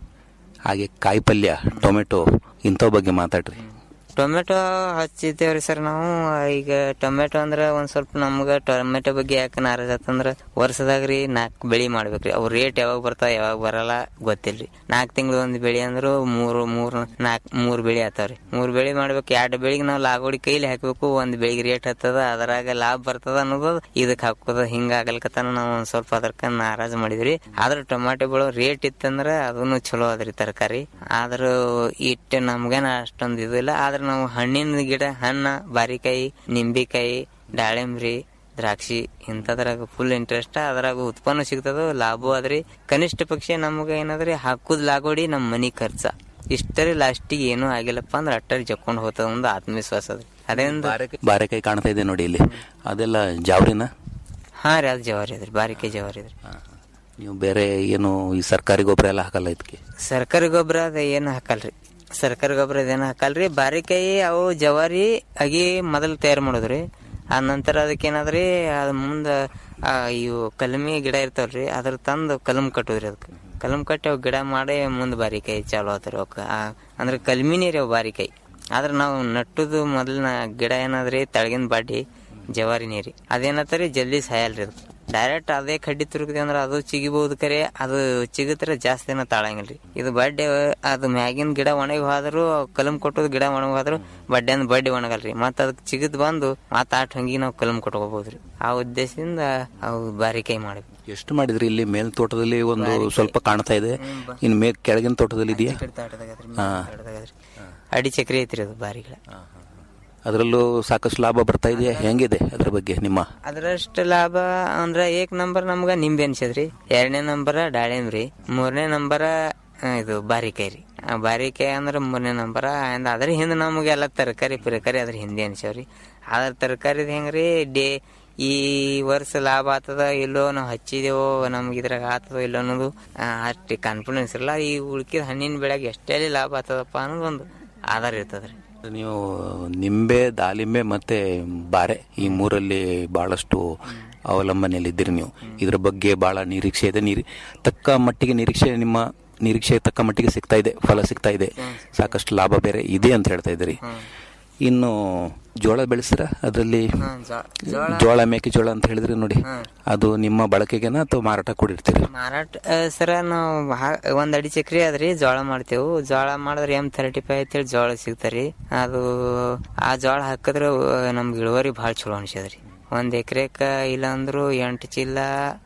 ಹಾಗೆ ಕಾಯಿ ಪಲ್ಯ ಟೊಮೆಟೊ ಇಂಥವ್ ಬಗ್ಗೆ ಮಾತಾಡ್ರಿ ಟೊಮೆಟೊ ಹಚ್ಚಿದ್ದೇವ್ರಿ ಸರ್ ನಾವು ಈಗ ಟೊಮೆಟೊ ಅಂದ್ರೆ ಒಂದ್ ಸ್ವಲ್ಪ ನಮ್ಗ ಟೊಮೆಟೊ ಬಗ್ಗೆ ಯಾಕೆ ನಾರಾಜ್ ಆತಂದ್ರ ವರ್ಷದಾಗ ರೀ ನಾಲ್ಕು ಬೆಳಿ ಮಾಡ್ಬೇಕ್ರಿ ಅವ್ ರೇಟ್ ಯಾವಾಗ ಬರ್ತಾವ ಯಾವಾಗ ಬರಲ್ಲ ಗೊತ್ತಿಲ್ರಿ ನಾಲ್ಕು ತಿಂಗಳು ಒಂದ್ ಬೆಳಿ ಅಂದ್ರು ಮೂರು ಮೂರ್ ನಾಲ್ಕ್ ಮೂರ್ ಬೆಳಿ ಆತಾವ್ರಿ ಮೂರ್ ಬೆಳಿ ಮಾಡ್ಬೇಕು ಎರಡು ಬೆಳಿಗ್ಗೆ ನಾವು ಲಾಗೋಡಿ ಕೈಲಿ ಹಾಕ್ಬೇಕು ಒಂದ್ ಬೆಳಿಗ್ಗೆ ರೇಟ್ ಹತ್ತದ ಅದರಾಗ ಲಾಭ ಬರ್ತದ ಅನ್ನೋದು ಇದಕ್ ಹಾಕೋದ ಹಿಂಗ ಆಗಲ್ಕತನ ನಾವು ಒಂದ್ ಸ್ವಲ್ಪ ಅದಕ್ಕ ನಾರಾಜ್ ಮಾಡಿದ್ರಿ ಆದ್ರ ಟೊಮಾಟೊ ಬೆಳೋ ರೇಟ್ ಇತ್ತಂದ್ರ ಅದನ್ನು ಚಲೋ ಅದ್ರಿ ತರಕಾರಿ ಆದ್ರ ಇಟ್ಟು ನಮ್ಗೇನ ಅಷ್ಟೊಂದ್ ಇದು ಇಲ್ಲ ಆದ್ರ ನಾವು ಹಣ್ಣಿನ ಗಿಡ ಹಣ್ಣ ಬಾರಿಕಾಯಿ ನಿಂಬಿಕಾಯಿ ದಾಳಿಂಬ್ರಿ ದ್ರಾಕ್ಷಿ ಇಂಥದ್ರಾಗ ಫುಲ್ ಇಂಟ್ರೆಸ್ಟ್ ಅದ್ರಾಗ ಉತ್ಪನ್ನ ಸಿಗ್ತದ ಲಾಭ ಅದ್ರಿ ಕನಿಷ್ಠ ಪಕ್ಷ ನಮ್ಗ ಏನದ್ರಿ ಹಾಕುದ್ ಲಾಗೋಡಿ ನಮ್ ಮನಿ ಖರ್ಚ ಇಷ್ಟರಿ ಲಾಸ್ಟಿಗೆ ಏನೂ ಆಗಿಲ್ಲಪ್ಪ ಅಂದ್ರೆ ಅಟ್ಟರಿ ಜಕ್ಕೊಂಡ್ ಹೋಗ್ತದ ಒಂದು ಆತ್ಮವಿಶ್ವಾಸ ಅದ್ರಿ ಅದರಿಂದ ಬಾರೆಕಾಯಿ ಕಾಣ್ತಾ ಇದೆ ನೋಡಿ ಇಲ್ಲಿ ಅದೆಲ್ಲ ಜಾವ್ರಿನ ಹಾ ರೀ ಅದು ಜವಾರಿ ಅದ್ರಿ ಬಾರಿಕಾಯಿ ಜವಾರಿ ಅದ್ರಿ ನೀವು ಬೇರೆ ಏನು ಈ ಸರ್ಕಾರಿ ಗೊಬ್ಬರ ಎಲ್ಲ ಹಾಕಲ್ಲ ಇದಕ್ಕೆ ಸರ್ಕಾರಿ ಗೊಬ್ಬರ ಅದ ಏನು ಹಾಕಲ್ರಿ ಸರ್ಕಾರಿ ಗೊಬ್ಬರ ಅದೇನು ಹಾಕಲ್ರಿ ಬಾರಿಕಾಯಿ ಅವು ಜವಾರಿ ಆಗಿ ಮೊದಲು ತಯಾರು ಮಾಡೋದ್ರಿ ಆ ನಂತರ ಅದಕ್ಕೆ ಏನಾದ್ರಿ ಅದ್ ಮುಂದ ಆ, ಇವು ಕಲಮಿ ಗಿಡ ಇರ್ತಾವ್ರಿ ಅದ್ರ ತಂದು ಕಲಮ್ ಕಟ್ಟುದ್ರಿ ಅದಕ್ಕೆ ಕಲಮ್ ಕಟ್ಟಿ ಅವ್ ಗಿಡ ಮಾಡಿ ಮುಂದ್ ಬಾರಿಕಾಯಿ ಚಾಲು ಆತ್ರಿ ಅವಕ್ಕ ಆ, ಅಂದ್ರೆ ಕಲ್ಮಿನೇ ರೀ ಅವು ಬಾರಿಕಾಯಿ ಆದ್ರೆ ನಾವು ನಟ್ಟುದು ಮೊದಲಿನ ಗಿಡ ಏನಾದ್ರಿ ತಳಗಿನ ಬಾಡಿ ಜವಾರಿ ನೀರಿ ಅದೇನತ್ತರಿ ಜಲ್ದಿ ಸಾಯಲ್ರಿ ಅದು ಡೈರೆಕ್ಟ್ ಅದೇ ಕಡ್ಡಿ ತುರುಕಿದೆ ಅಂದ್ರೆ ಅದು ಚಿಗಿಬಹುದು ಕರೆ ಅದು ಚಿಗುತ್ರೆ ಜಾಸ್ತಿ ದಿನ ತಾಳಂಗಿಲ್ರಿ ಇದು ಬಡ್ಡೆ ಅದು ಮ್ಯಾಗಿನ ಗಿಡ ಒಣಗಿ ಹೋದ್ರು ಕಲಮ್ ಕೊಟ್ಟೋದು ಗಿಡ ಒಣಗಿ ಹೋದ್ರು ಬಡ್ಡೆ ಅಂದ್ ಬಡ್ಡಿ ಒಣಗಲ್ರಿ ಮತ್ತ ಅದಕ್ಕೆ ಚಿಗದ್ ಬಂದು ಮತ್ತ ಆಟ ಹಂಗಿ ನಾವು ಕಲಮ್ ಕೊಟ್ಕೋಬಹುದ್ರಿ ಆ ಉದ್ದೇಶದಿಂದ ಅವು ಬಾರಿಕಾಯಿ ಮಾಡ್ಬೇಕು ಎಷ್ಟು ಮಾಡಿದ್ರಿ ಇಲ್ಲಿ ಮೇಲ್ ತೋಟದಲ್ಲಿ ಒಂದು ಸ್ವಲ್ಪ ಕಾಣ್ತಾ ಇದೆ ಇನ್ನು ಮೇ ಕೆಳಗಿನ ತೋಟದಲ್ಲಿ ಇದೆಯಾ ಹಾ ಅಡಿ ಚಕ್ರಿ ಐತ್ರಿ ಅದು ಬಾರಿ ಗಿಡ ಅದರಲ್ಲೂ ಸಾಕಷ್ಟು ಲಾಭ ಬರ್ತಾ ಇದೆಯಾ ಹೆಂಗಿದೆ ಅದ್ರ ಬಗ್ಗೆ ನಿಮ್ಮ ಅದ್ರಷ್ಟು ಲಾಭ ಅಂದ್ರ ಏಕ್ ನಂಬರ್ ನಮ್ಗ ನಿಂಬೆ ಅನ್ಸದ್ರಿ ಎರಡನೇ ನಂಬರ್ ದಾಳಿಂಬ್ರಿ ಮೂರನೇ ನಂಬರ ಆ, ಇದು ಬಾರಿಕಾಯಿ ರೀ ಆ ಬಾರಿಕಾಯಿ ಅಂದ್ರ ಮೂರನೇ ನಂಬರ ಅಂದ್ ಅದ್ರ ಹಿಂದ ನಮ್ಗೆಲ್ಲ ತರಕಾರಿ ಪಿರಕಾರಿ ಅದ್ರ ಹಿಂದೆ ಅನ್ಸವ್ರಿ ಅದ್ರ ತರಕಾರಿದ ಹೆಂಗ್ರಿ ಡೇ ಈ ವರ್ಷ ಲಾಭ ಆತದ ಇಲ್ಲೋ ನಾವು ಹಚ್ಚಿದೇವೋ ನಮ್ಗೆ ಇದ್ರಾಗ ಆತದೋ ಇಲ್ಲೋ ಅನ್ನೋದು ಆ, ಅಷ್ಟು ಕಾನ್ಫಿಡೆನ್ಸ್ ಇರಲ್ಲ ಈ ಉಳ್ಕಿದ ಹಣ್ಣಿನ ಬೆಳೆಗೆ ಎಷ್ಟೇ ಲಾಭ ಆತದಪ್ಪ ಅನ್ನೋದು ಒಂದು ಆಧಾರ ಇರ್ತದ್ರಿ ನೀವು ನಿಂಬೆ ದಾಳಿಂಬೆ ಮತ್ತೆ ಬಾರೆ ಈ ಮೂರಲ್ಲಿ ಬಹಳಷ್ಟು ಅವಲಂಬನೆಯಲ್ಲಿದ್ದೀರಿ ನೀವು ಇದ್ರ ಬಗ್ಗೆ ಬಹಳ ನಿರೀಕ್ಷೆ ಇದೆ ನಿರೀ ತಕ್ಕ ಮಟ್ಟಿಗೆ ನಿರೀಕ್ಷೆ ನಿಮ್ಮ ನಿರೀಕ್ಷೆ ತಕ್ಕ ಮಟ್ಟಿಗೆ ಸಿಗ್ತಾ ಇದೆ ಫಲ ಸಿಗ್ತಾ ಇದೆ ಸಾಕಷ್ಟು ಲಾಭ ಬೇರೆ ಇದೆ ಅಂತ ಹೇಳ್ತಾ ಇದ್ದೀರಿ ಇನ್ನು ಜೋಳ ಬೆಳೆಸಿರ ಅದರಲ್ಲಿ ಜೋಳ ಮೇಕೆಜೋಳ ಅಂತ ಹೇಳಿದ್ರೆ ನೋಡಿ ಅದು ನಿಮ್ಮ ಬಳಕೆಗೆನ ಅಥವಾ ಮಾರಾಟ ಕೊಡಿರ್ತೀರಿ ಮಾರಾಟ ಆ, ಸರ ನಾವು ಹಾ- ಒಂದ್ ಅಡಿ ಚಕ್ರಿ ಅದ್ರಿ ಜೋಳ ಮಾಡ್ತೇವು ಜೋಳ ಮಾಡಿದ್ರೆ ಎಂ ಥರ್ಟಿ ಫೈವ್ ಅಂತೇಳಿ ಜೋಳ ಸಿಗ್ತಾರಿ ಅದು ಆ ಜೋಳ ಹಾಕಿದ್ರೆ ಆ, ನಮ್ಗೆ ಇಳುವರಿ ಭಾಳ ಚಲೋ ಅನ್ಸದ್ರಿ ಒಂದ್ ಎಕರೆಕ ಇಲ್ಲ ಅಂದ್ರು ಎಂಟು ಚೀಲ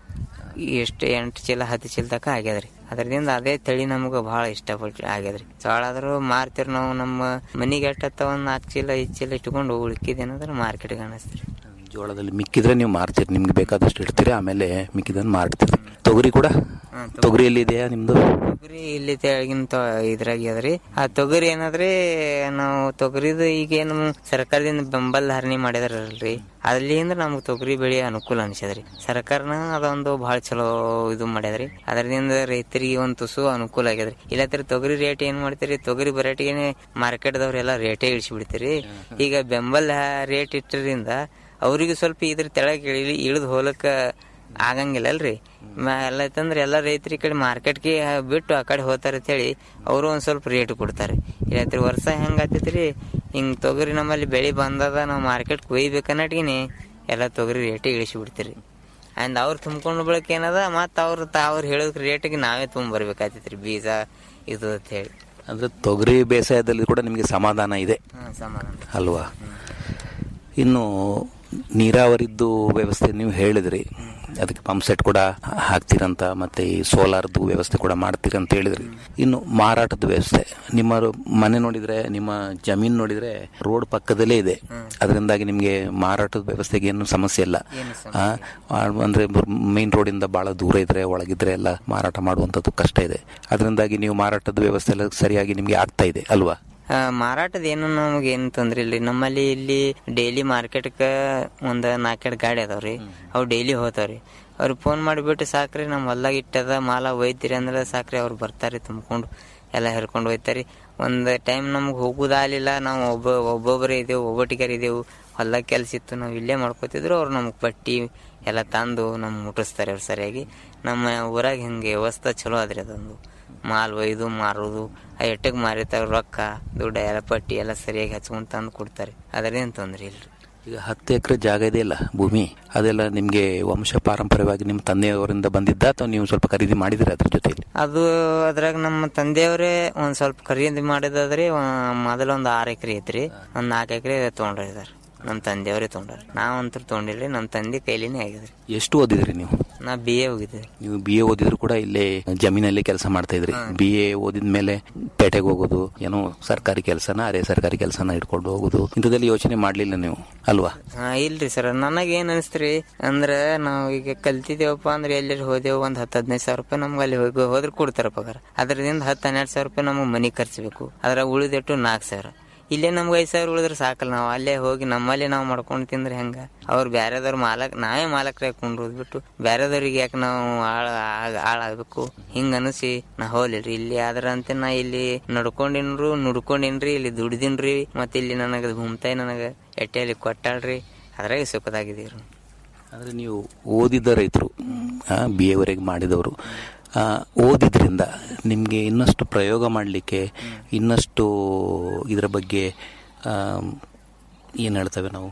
ಎಷ್ಟು ಎಂಟು ಚೀಲ ಹತ್ತು ಚೀಲ ತಕ ಆಗ್ಯದ್ರಿ ಅದರಿಂದ ಅದೇ ತಳಿ ನಮ್ಗೆ ಭಾಳ ಇಷ್ಟಪಟ್ಟು ಆಗ್ಯದ್ರಿ ಜೋಳ ಆದ್ರೂ ಮಾರ್ತೀರಿ ನಾವು ನಮ್ಮ ಮನಿಗೆ ಎಷ್ಟತ್ತ ಒಂದ್ ನಾಲ್ಕು ಚೀಲ ಐದು ಚೀಲ ಇಟ್ಕೊಂಡು ಉಳ್ಕಿದೇನಂದ್ರೆ ಮಾರ್ಕೆಟ್ಗೆ ಅನಿಸ್ತೀರಿ ಜೋಳದಲ್ಲಿ ಮಿಕ್ಕಿದ್ರೆ ನೀವು ಮಾರ್ತೀರಿ ನಿಮ್ಗೆ ಬೇಕಾದಷ್ಟು ಇಡ್ತೀರಿ ಆಮೇಲೆ ಮಿಕ್ಕಿದನ್ನು ಮಾರ್ತೀರಿ ತೊಗರಿ ಕೂಡ ತೊಗರಿಯಲ್ಲಿ ಇದೆಯಾ ನಿಮ್ದು ತೊಗರಿ ಇಲ್ಲಿ ತೆಳಗಿನ ತೊ- ಇದ್ರಾಗ ಅದ್ರಿ ಆ ತೊಗರಿ ಏನಾದ್ರಿ ನಾವು ತೊಗರಿದು ಈಗೇನು ಸರ್ಕಾರದಿಂದ ಬೆಂಬಲ ಧಾರಣೆ ಮಾಡಿದಾರಲ್ರಿ ಅಲ್ಲಿಂದ ನಮ್ಗೆ ತೊಗರಿ ಬೆಳೆ ಅನುಕೂಲ ಅನ್ಸದ್ರಿ ಸರ್ಕಾರನ ಅದೊಂದು ಬಹಳ ಚಲೋ ಇದು ಮಾಡ್ಯದ್ರಿ ಅದರಿಂದ ರೈತರಿಗೆ ಒಂದ್ ತುಸು ಅನುಕೂಲ ಆಗ್ಯದ್ರಿ ಇಲ್ಲತ್ರ ತೊಗರಿ ರೇಟ್ ಏನ್ ಮಾಡ್ತೀರಿ ತೊಗರಿ ಬರಾಟಿಗೆ ಮಾರ್ಕೆಟ್ದವ್ರೆಲ್ಲ ರೇಟೇ ಇಳಿಸಿ ಬಿಡ್ತೀರಿ ಈಗ ಬೆಂಬಲ ರೇಟ್ ಇಟ್ಟರಿಂದ ಅವ್ರಿಗೆ ಸ್ವಲ್ಪ ಇದ್ರ ತೆಳಗ್ ಇಳಿ ಇಳಿದು ಹೋಲಕ್ಕ ಆಗಂಗಿಲ್ಲ ಅಲ್ರಿ ಮ- ಎಲ್ಲ ಐತಂದ್ರೆ ಎಲ್ಲ ರೈತರು ಈ ಕಡೆ ಮಾರ್ಕೆಟ್ಗೆ ಬಿಟ್ಟು ಆ ಕಡೆ ಹೋಗ್ತಾರ ಅಂತ ಹೇಳಿ ಅವರು ಒಂದ್ ಸ್ವಲ್ಪ ರೇಟ್ ಕೊಡ್ತಾರೆ ಇಲ್ಲತ್ರಿ ವರ್ಷ ಹೆಂಗ್ ಆತೈತ್ರಿ ಹಿಂಗ್ ತೊಗರಿ ನಮ್ಮಲ್ಲಿ ಬೆಳಿ ಬಂದದ ನಾವು ಮಾರ್ಕೆಟ್ ಒಯ್ಬೇಕನ್ನಟ್ಗಿನಿ ಎಲ್ಲ ತೊಗರಿ ರೇಟಿಗೆ ಇಳಿಸಿ ಬಿಡ್ತೀರಿ ಅಂಡ್ ಅವ್ರು ತುಂಬ್ಕೊಂಡು ಬಳಕ ಏನದ ಮತ್ತು ಅವ್ರು ಅವ್ರು ಹೇಳಿದ ರೇಟಿಗೆ ನಾವೇ ತುಂಬಿರ್ಬೇಕಾಗ್ತೈತಿ ರೀ ಬೀಜ ಇದು ಅಂತ ಹೇಳಿ ಅಂದ್ರೆ ತೊಗರಿ ಬೇಸಾಯದಲ್ಲಿ ಕೂಡ ನಿಮಗೆ ಸಮಾಧಾನ ಇದೆ ಹಾಂ ಸಮಾಧಾನ ಅಲ್ವಾ ಇನ್ನು ನೀರಾವರಿದ್ದು ವ್ಯವಸ್ಥೆ ನೀವು ಹೇಳಿದ್ರಿ ಅದಕ್ಕೆ ಪಂಪ್ ಸೆಟ್ ಕೂಡ ಹಾಕ್ತೀರಂತ ಮತ್ತೆ ಈ ಸೋಲಾರ್ದು ವ್ಯವಸ್ಥೆ ಕೂಡ ಮಾಡ್ತೀರಂತ ಹೇಳಿದ್ರಿ ಇನ್ನು ಮಾರಾಟದ ವ್ಯವಸ್ಥೆ ನಿಮ್ಮ ಮನೆ ನೋಡಿದ್ರೆ ನಿಮ್ಮ ಜಮೀನು ನೋಡಿದ್ರೆ ರೋಡ್ ಪಕ್ಕದಲ್ಲೇ ಇದೆ ಅದರಿಂದಾಗಿ ನಿಮಗೆ ಮಾರಾಟದ ವ್ಯವಸ್ಥೆಗೆ ಏನು ಸಮಸ್ಯೆ ಇಲ್ಲ ಆ, ಆ, ಅಂದ್ರೆ ಮೇನ್ ರೋಡಿಂದ ಬಹಳ ದೂರ ಇದ್ರೆ ಒಳಗಿದ್ರೆ ಎಲ್ಲ ಮಾರಾಟ ಮಾಡುವಂಥದ್ದು ಕಷ್ಟ ಇದೆ ಅದರಿಂದಾಗಿ ನೀವು ಮಾರಾಟದ ವ್ಯವಸ್ಥೆ ಎಲ್ಲ ಸರಿಯಾಗಿ ನಿಮಗೆ ಆಗ್ತಾ ಇದೆ ಅಲ್ವಾ ಆ, ಮಾರಾಟದ ಏನು ನಮಗೆ ಏನು ತೊಂದ್ರೆ ಇಲ್ರಿ ನಮ್ಮಲ್ಲಿ ಇಲ್ಲಿ ಡೈಲಿ ಮಾರ್ಕೆಟ್ಗೆ ಒಂದು ನಾಲ್ಕೆರಡು ಗಾಡಿ ಅದಾವ್ರಿ ಅವು ಡೈಲಿ ಹೋಗ್ತಾವ್ರಿ ಅವ್ರಿಗೆ ಫೋನ್ ಮಾಡಿಬಿಟ್ಟು ಸಾಕ್ರಿ ನಮ್ಮ ಹೊಲ್ದಾಗ ಇಟ್ಟದ ಮಾಲ ಒಯ್ತೀರಿ ಅಂದ್ರೆ ಸಾಕ್ರಿ ಅವ್ರು ಬರ್ತಾರೆ ತುಂಬ್ಕೊಂಡು ಎಲ್ಲ ಹರ್ಕೊಂಡು ಹೋಯ್ತಾರಿ ಒಂದು ಟೈಮ್ ನಮ್ಗೆ ಹೋಗುದಾಗಲಿಲ್ಲ ನಾವು ಒಬ್ಬ ಒಬ್ಬೊಬ್ಬರೇ ಇದೇವು ಒಬ್ಬಟ್ಟಿಗಾರ ಇದೇವು ಹೊಲ್ದಾಗ ಕೆಲಸ ಇತ್ತು ನಾವು ಇಲ್ಲೇ ಮಾಡ್ಕೋತಿದ್ರು ಅವ್ರು ನಮ್ಗೆ ಪಟ್ಟಿ ಎಲ್ಲ ತಂದು ನಮ್ಗೆ ಮುಟ್ಟಿಸ್ತಾರೆ ಅವ್ರು ಸರಿಯಾಗಿ ನಮ್ಮ ಊರಾಗ ಹಿಂಗೆ ವ್ಯವಸ್ಥೆ ಚಲೋ ಅದ್ರಿ ಅದೊಂದು ಮಾಲ್ ಒಯ್ದು ಮಾರೋದು ಆ ಎಟ್ಟಕ್ಕೆ ಮಾರಿತಾಗ ರೊಕ್ಕ ದುಡ್ಡು ಎಲ್ಲ ಪಟ್ಟಿ ಎಲ್ಲ ಸರಿಯಾಗಿ ಹಚ್ಕೊಂಡ್ ತಂದು ಕೊಡ್ತಾರೆ ಅದರೇನು ತೊಂದ್ರೆ ಇಲ್ರಿ ಈಗ ಹತ್ತು ಎಕರೆ ಜಾಗ ಇದೆಯಲ್ಲ ಭೂಮಿ ಅದೆಲ್ಲ ನಿಮಗೆ ವಂಶ ಪಾರಂಪರ್ಯವಾಗಿ ನಿಮ್ಮ ತಂದೆಯವರಿಂದ ಬಂದಿದ್ದ ಅಥವಾ ನೀವು ಸ್ವಲ್ಪ ಖರೀದಿ ಮಾಡಿದಿರ ಅದ್ರ ಜೊತೆಲಿ ಅದು ಅದ್ರಾಗ ನಮ್ಮ ತಂದೆಯವರೇ ಒಂದ್ ಸ್ವಲ್ಪ ಖರೀದಿ ಮಾಡಿದಾದ್ರಿ ಮೊದಲ ಒಂದ್ ಆರ್ ಎಕರೆ ಐತ್ರಿ ಒಂದ್ ನಾಲ್ಕು ಎಕರೆ ತೊಗೊಂಡಿದ್ದಾರೆ ನಮ್ಮ ತಂದೆಯವರೇ ತೊಗೊಂಡ್ರಿ ನಾವಂತೂ ತೊಗೊಂಡಿಲ್ರಿ ನಮ್ಮ ತಂದೆ ಕೈಲಿನೇ ಆಗಿದ್ರಿ ಎಷ್ಟು ಓದಿದ್ರಿ ನೀವು ನಾ ಬಿ ಎ ಹೋಗಿದ್ದೆ ನೀವು ಬಿ ಎ ಓದಿದ್ರು ಕೂಡ ಇಲ್ಲೇ ಜಮೀನಲ್ಲಿ ಕೆಲಸ ಮಾಡ್ತಾ ಇದ್ರಿ ಬಿ ಎ ಓದಿದ ಮೇಲೆ ಪೇಟೆಗೆ ಹೋಗೋದು ಏನೋ ಸರ್ಕಾರಿ ಕೆಲಸನ ಅರೆ ಸರ್ಕಾರಿ ಕೆಲಸನ ಇಟ್ಕೊಂಡು ಹೋಗೋದು ಇಂಥದ್ದೆಲ್ಲ ಯೋಚನೆ ಮಾಡ್ಲಿಲ್ಲ ನೀವು ಅಲ್ವಾ ಹಾ ಇಲ್ರಿ ಸರ್ ನನಗೆ ಏನ್ ಅನಿಸ್ತ್ರಿ ಅಂದ್ರ ನಾವು ಈಗ ಕಲ್ತಿದೇವಪ್ಪ ಅಂದ್ರೆ ಎಲ್ಲರೂ ಹೋದೆವು ಒಂದ್ ಹತ್ತು ಹದಿನೈದು ಸಾವಿರ ರೂಪಾಯಿ ನಮ್ಗೆ ಅಲ್ಲಿ ಹೋಗಿ ಹೋದ್ರೆ ಕೊಡ್ತಾರ ಪಗಾರ ಅದರಿಂದ ಹತ್ತು ಹನ್ನೆರಡು ಸಾವಿರ ರೂಪಾಯಿ ನಮಗೆ ಮನಿ ಖರ್ಚಬೇಕು ಅದ್ರಾಗ ಉಳಿದಿಟ್ಟು ನಾಲ್ಕು ಸಾವಿರ ಇಲ್ಲೇ ನಮ್ಗೆ ಐದು ಸಾವಿರ ಉಳಿದ್ರೆ ಸಾಕಲ್ಲ ನಾವು ಅಲ್ಲೇ ಹೋಗಿ ನಮ್ಮಲ್ಲೇ ನಾವು ಮಾಡ್ಕೊಂಡು ತಿಂದ್ರೆ ಹೆಂಗ ಅವ್ರು ಬ್ಯಾರೆದವ್ರ ಮಾಲಕ್ ನಾವೇ ಮಾಲಕ್ರ ಹಾಕೊಂಡು ಬಿಟ್ಟು ಬ್ಯಾರೆದವ್ರಿಗೆ ಯಾಕೆ ನಾವು ಆಳ ಹಾಳಾಗಬೇಕು ಹಿಂಗ ಅನಿಸಿ ನಾ ಹೋಗ್ಲಿಲ್ರಿ ಇಲ್ಲಿ ಆದ್ರ ಅಂತ ನಾ ಇಲ್ಲಿ ನಡ್ಕೊಂಡಿನ್ರು ನುಡ್ಕೊಂಡಿನ್ರಿ ಇಲ್ಲಿ ದುಡ್ದಿನ್ರಿ ಮತ್ತೆ ಇಲ್ಲಿ ನನಗೆ ಭೂಮ್ತಾಯಿ ನನಗೆ ಎಟ್ಟೆಯಲ್ಲಿ ಕೊಟ್ಟಾಳ್ರಿ ಅದ್ರಾಗ ಸುಖದಾಗಿದ್ದೀರಿ ಅಂದ್ರೆ ನೀವು ಓದಿದ ರೈತರು ಬಿ ಎವರೆಗೆ ಮಾಡಿದವರು ಆ, ಓದಿದ್ರಿಂದ ನಿಮಗೆ ಇನ್ನಷ್ಟು ಪ್ರಯೋಗ ಮಾಡಲಿಕ್ಕೆ ಇನ್ನಷ್ಟು ಇದರ ಬಗ್ಗೆ ಏನು ಹೇಳ್ತೇವೆ ನಾವು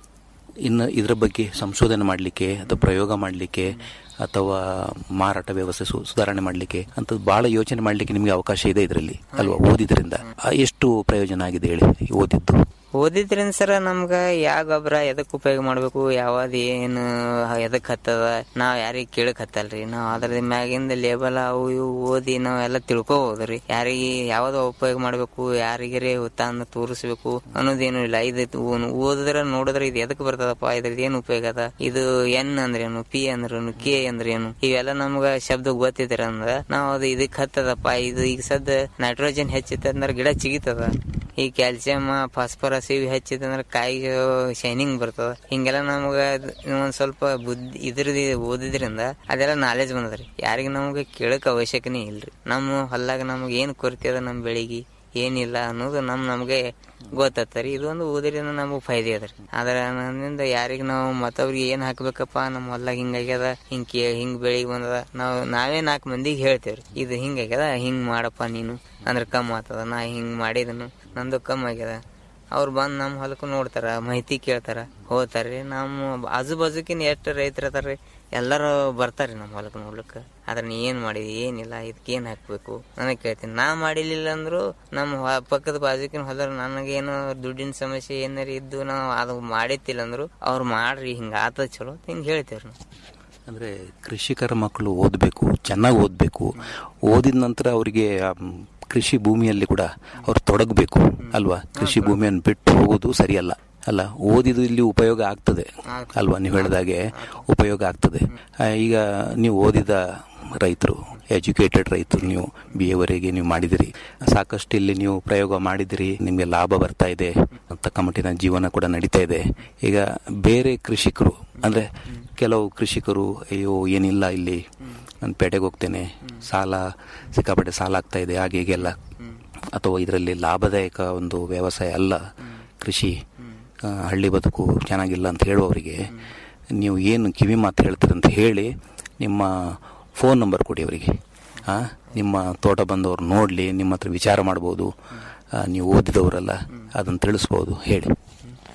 ಇನ್ನು ಇದರ ಬಗ್ಗೆ ಸಂಶೋಧನೆ ಮಾಡಲಿಕ್ಕೆ ಅಥವಾ ಪ್ರಯೋಗ ಮಾಡಲಿಕ್ಕೆ ಅಥವಾ ಮಾರಾಟ ವ್ಯವಸ್ಥೆ ಸು- ಸುಧಾರಣೆ ಮಾಡಲಿಕ್ಕೆ ಅಂಥದ್ದು ಭಾಳ ಯೋಚನೆ ಮಾಡಲಿಕ್ಕೆ ನಿಮಗೆ ಅವಕಾಶ ಇದೆ ಇದರಲ್ಲಿ ಅಲ್ವಾ ಓದಿದ್ರಿಂದ ಆ, ಎಷ್ಟು ಪ್ರಯೋಜನ ಆಗಿದೆ ಹೇಳಿ ಈ ಓದಿದ್ದು ಓದಿದ್ರಿಂದ ಸರ ನಮ್ಗ ಯಾವ ಗೊಬ್ಬರ ಎದಕ್ ಉಪಯೋಗ ಮಾಡ್ಬೇಕು ಯಾವ್ದು ಏನು ಎದಕ್ ಹತ್ತದ ನಾವ್ ಯಾರಿಗ್ ಕೇಳಕ್ ಹತ್ತಲ್ರಿ ನಾವ್ ಅದ್ರ ಮ್ಯಾಗಿಂದ ಲೇಬಲ್ ಅವು ಇವು ಓದಿ ನಾವ್ ಎಲ್ಲ ತಿಳ್ಕೊಬೋದ್ರಿ ಯಾರಿಗೆ ಯಾವ್ದು ಉಪಯೋಗ ಮಾಡ್ಬೇಕು ಯಾರಿಗರೆ ತಂದು ತೋರಿಸ್ಬೇಕು ಅನ್ನೋದೇನು ಇಲ್ಲ ಇದು ಓದಿದ್ರ ನೋಡಿದ್ರ ಇದು ಎದಕ್ ಬರ್ತದಪ್ಪ ಇದ್ರದ್ದು ಏನ್ ಉಪಯೋಗ ಅದ ಇದು ಎನ್ ಅಂದ್ರೇನು ಪಿ ಅಂದ್ರೇನು ಕೆ ಅಂದ್ರೇನು ಇವೆಲ್ಲ ನಮ್ಗ ಶಬ್ದ ಗೊತ್ತಿದ್ರ ಅಂದ್ರ ನಾವ್ ಅದು ಇದಕ್ ಹತ್ತದಪ್ಪ ಇದು ಈಗ ಸದ್ದ ನೈಟ್ರೋಜನ್ ಹೆಚ್ಚಿತ್ತಂದ್ರ ಗಿಡ ಚಿಗಿತದ ಈ ಕ್ಯಾಲ್ಸಿಯಂ ಫಾಸ್ಫರಸ್ ಇವು ಹೆಚ್ಚಿತ್ತಂದ್ರ ಕಾಯಿಗೆ ಶೈನಿಂಗ್ ಬರ್ತದ ಹಿಂಗೆಲ್ಲ ನಮ್ಗ ಅದ್ ಒಂದ್ ಸ್ವಲ್ಪ ಬುದ್ಧಿ ಇದ್ರದ್ದು ಓದಿದ್ರಿಂದ ಅದೆಲ್ಲ ನಾಲೆಜ್ ಬಂದದ್ರಿ ಯಾರಿಗ ನಮ್ಗೆ ಕೇಳಕ್ ಅವಶ್ಯಕನೇ ಇಲ್ರಿ ನಮ್ಮ ಹೊಲ್ದಾಗ ನಮ್ಗೆ ಏನ್ ಕೊರತೆ ಅದ ನಮ್ ಬೆಳಿಗ್ಗೆ ಏನಿಲ್ಲ ಅನ್ನೋದು ನಮ್ ನಮ್ಗೆ ಗೊತ್ತತ್ತರಿ ಇದು ಒಂದು ಓದಿರಿಂದ ನಮಗ್ ಫೈದೆ ಅದ್ರಿ ಆದ್ರ ನನ್ನಿಂದ ಯಾರಿಗ ನಾವು ಮತ್ತವ್ರಿಗೆ ಏನ್ ಹಾಕ್ಬೇಕಪ್ಪ ನಮ್ಮ ಹೊಲ್ದಾಗ ಹಿಂಗಾಗ್ಯದ ಹಿಂಗ್ ಕೇ ಹಿಂಗ್ ಬೆಳಿಗ್ ಬಂದದ ನಾವ್ ನಾವೇ ನಾಲ್ಕು ಮಂದಿಗೆ ಹೇಳ್ತೇವ್ರಿ ಇದು ಹಿಂಗಾಗ್ಯದ ಹಿಂಗ್ ಮಾಡಪ್ಪ ನೀನು ಅಂದ್ರ ಕಮ್ ಆಗ್ತದ ನಾ ಹಿಂಗ್ ಮಾಡಿದನು ನಂದು ಕಮ್ ಆಗ್ಯದ ಅವ್ರು ಬಂದ್ ನಮ್ಮ ಹೊಲಕ್ಕೂ ನೋಡ್ತಾರ ಮಾಹಿತಿ ಕೇಳ್ತಾರ ಹೋಗ್ತಾರ್ರಿ ನಮ್ಮ ಆಜು ಬಾಜುಕಿನ ಎಷ್ಟು ರೈತರ ಅದಾರ್ರಿ ಎಲ್ಲರೂ ಬರ್ತಾರ್ರಿ ನಮ್ಮ ಹೊಲಕ್ಕೆ ನೋಡ್ಲಿಕ್ಕೆ ಅದ್ರ ನೀ ಏನ್ ಮಾಡಿದಿ ಏನಿಲ್ಲ ಇದಕ್ಕೆ ಏನ್ ಹಾಕ್ಬೇಕು ನನಗೆ ಕೇಳ್ತೀನಿ ನಾ ಮಾಡಿಲಿಲ್ಲ ಅಂದ್ರು ನಮ್ಮ ಹೊ- ಪಕ್ಕದ ಬಾಜುಕಿನ ಹೊಲ ನನಗೇನು ದುಡ್ಡಿನ ಸಮಸ್ಯೆ ಏನಾರ ಇದ್ದು ನಾವು ಅದು ಮಾಡಿತ್ತಿಲ್ಲ ಅಂದ್ರು ಅವ್ರು ಮಾಡ್ರಿ ಹಿಂಗ ಆತದ ಚಲೋ ಹಿಂಗ್ ಹೇಳ್ತೇವ್ರಿ ನಾವು ಅಂದರೆ ಕೃಷಿಕರ ಮಕ್ಕಳು ಓದಬೇಕು ಚೆನ್ನಾಗಿ ಓದಬೇಕು ಓದಿದ ನಂತರ ಅವರಿಗೆ ಕೃಷಿ ಭೂಮಿಯಲ್ಲಿ ಕೂಡ ಅವ್ರು ತೊಡಗಬೇಕು ಅಲ್ವಾ ಕೃಷಿ ಭೂಮಿಯನ್ನು ಬಿಟ್ಟು ಹೋಗೋದು ಸರಿಯಲ್ಲ ಅಲ್ಲ ಓದಿದು ಇಲ್ಲಿ ಉಪಯೋಗ ಆಗ್ತದೆ ಅಲ್ವಾ ನೀವು ಹೇಳಿದಾಗೆ ಉಪಯೋಗ ಆಗ್ತದೆ ಆ, ಈಗ ನೀವು ಓದಿದ ರೈತರು ಎಜುಕೇಟೆಡ್ ರೈತರು ನೀವು ಬಿ ಎವರೆಗೆ ನೀವು ಮಾಡಿದಿರಿ ಸಾಕಷ್ಟು ಇಲ್ಲಿ ನೀವು ಪ್ರಯೋಗ ಮಾಡಿದಿರಿ ನಿಮಗೆ ಲಾಭ ಬರ್ತಾ ಇದೆ ತಕ್ಕ ಮಟ್ಟಿನ ಜೀವನ ಕೂಡ ನಡೀತಾ ಇದೆ ಈಗ ಬೇರೆ ಕೃಷಿಕರು ಅಂದ್ರೆ ಕೆಲವು ಕೃಷಿಕರು ಅಯ್ಯೋ ಏನಿಲ್ಲ ಇಲ್ಲಿ ನಾನು ಪೇಟೆಗೆ ಹೋಗ್ತೇನೆ ಸಾಲ ಸಿಕ್ಕಾಪಟ್ಟೆ ಸಾಲ ಆಗ್ತಾ ಇದೆ ಹಾಗೆ ಹೀಗೆಲ್ಲ ಅಥವಾ ಇದರಲ್ಲಿ ಲಾಭದಾಯಕ ಒಂದು ವ್ಯವಸಾಯ ಅಲ್ಲ ಕೃಷಿ ಆ, ಹಳ್ಳಿ ಬದುಕು ಚೆನ್ನಾಗಿಲ್ಲ ಅಂತ ಹೇಳುವವರಿಗೆ ನೀವು ಏನು ಕಿವಿ ಮಾತು ಹೇಳ್ತೀರಂತ ಹೇಳಿ ನಿಮ್ಮ ಫೋನ್ ನಂಬರ್ ಕೊಡಿ ಅವರಿಗೆ ಆ, ನಿಮ್ಮ ತೋಟ ಬಂದವರು ನೋಡಲಿ ನಿಮ್ಮ ಹತ್ರ ವಿಚಾರ ಮಾಡ್ಬೋದು ಆ, ನೀವು ಓದಿದವರಲ್ಲ ಅದನ್ನು ತಿಳಿಸ್ಬೋದು ಹೇಳಿ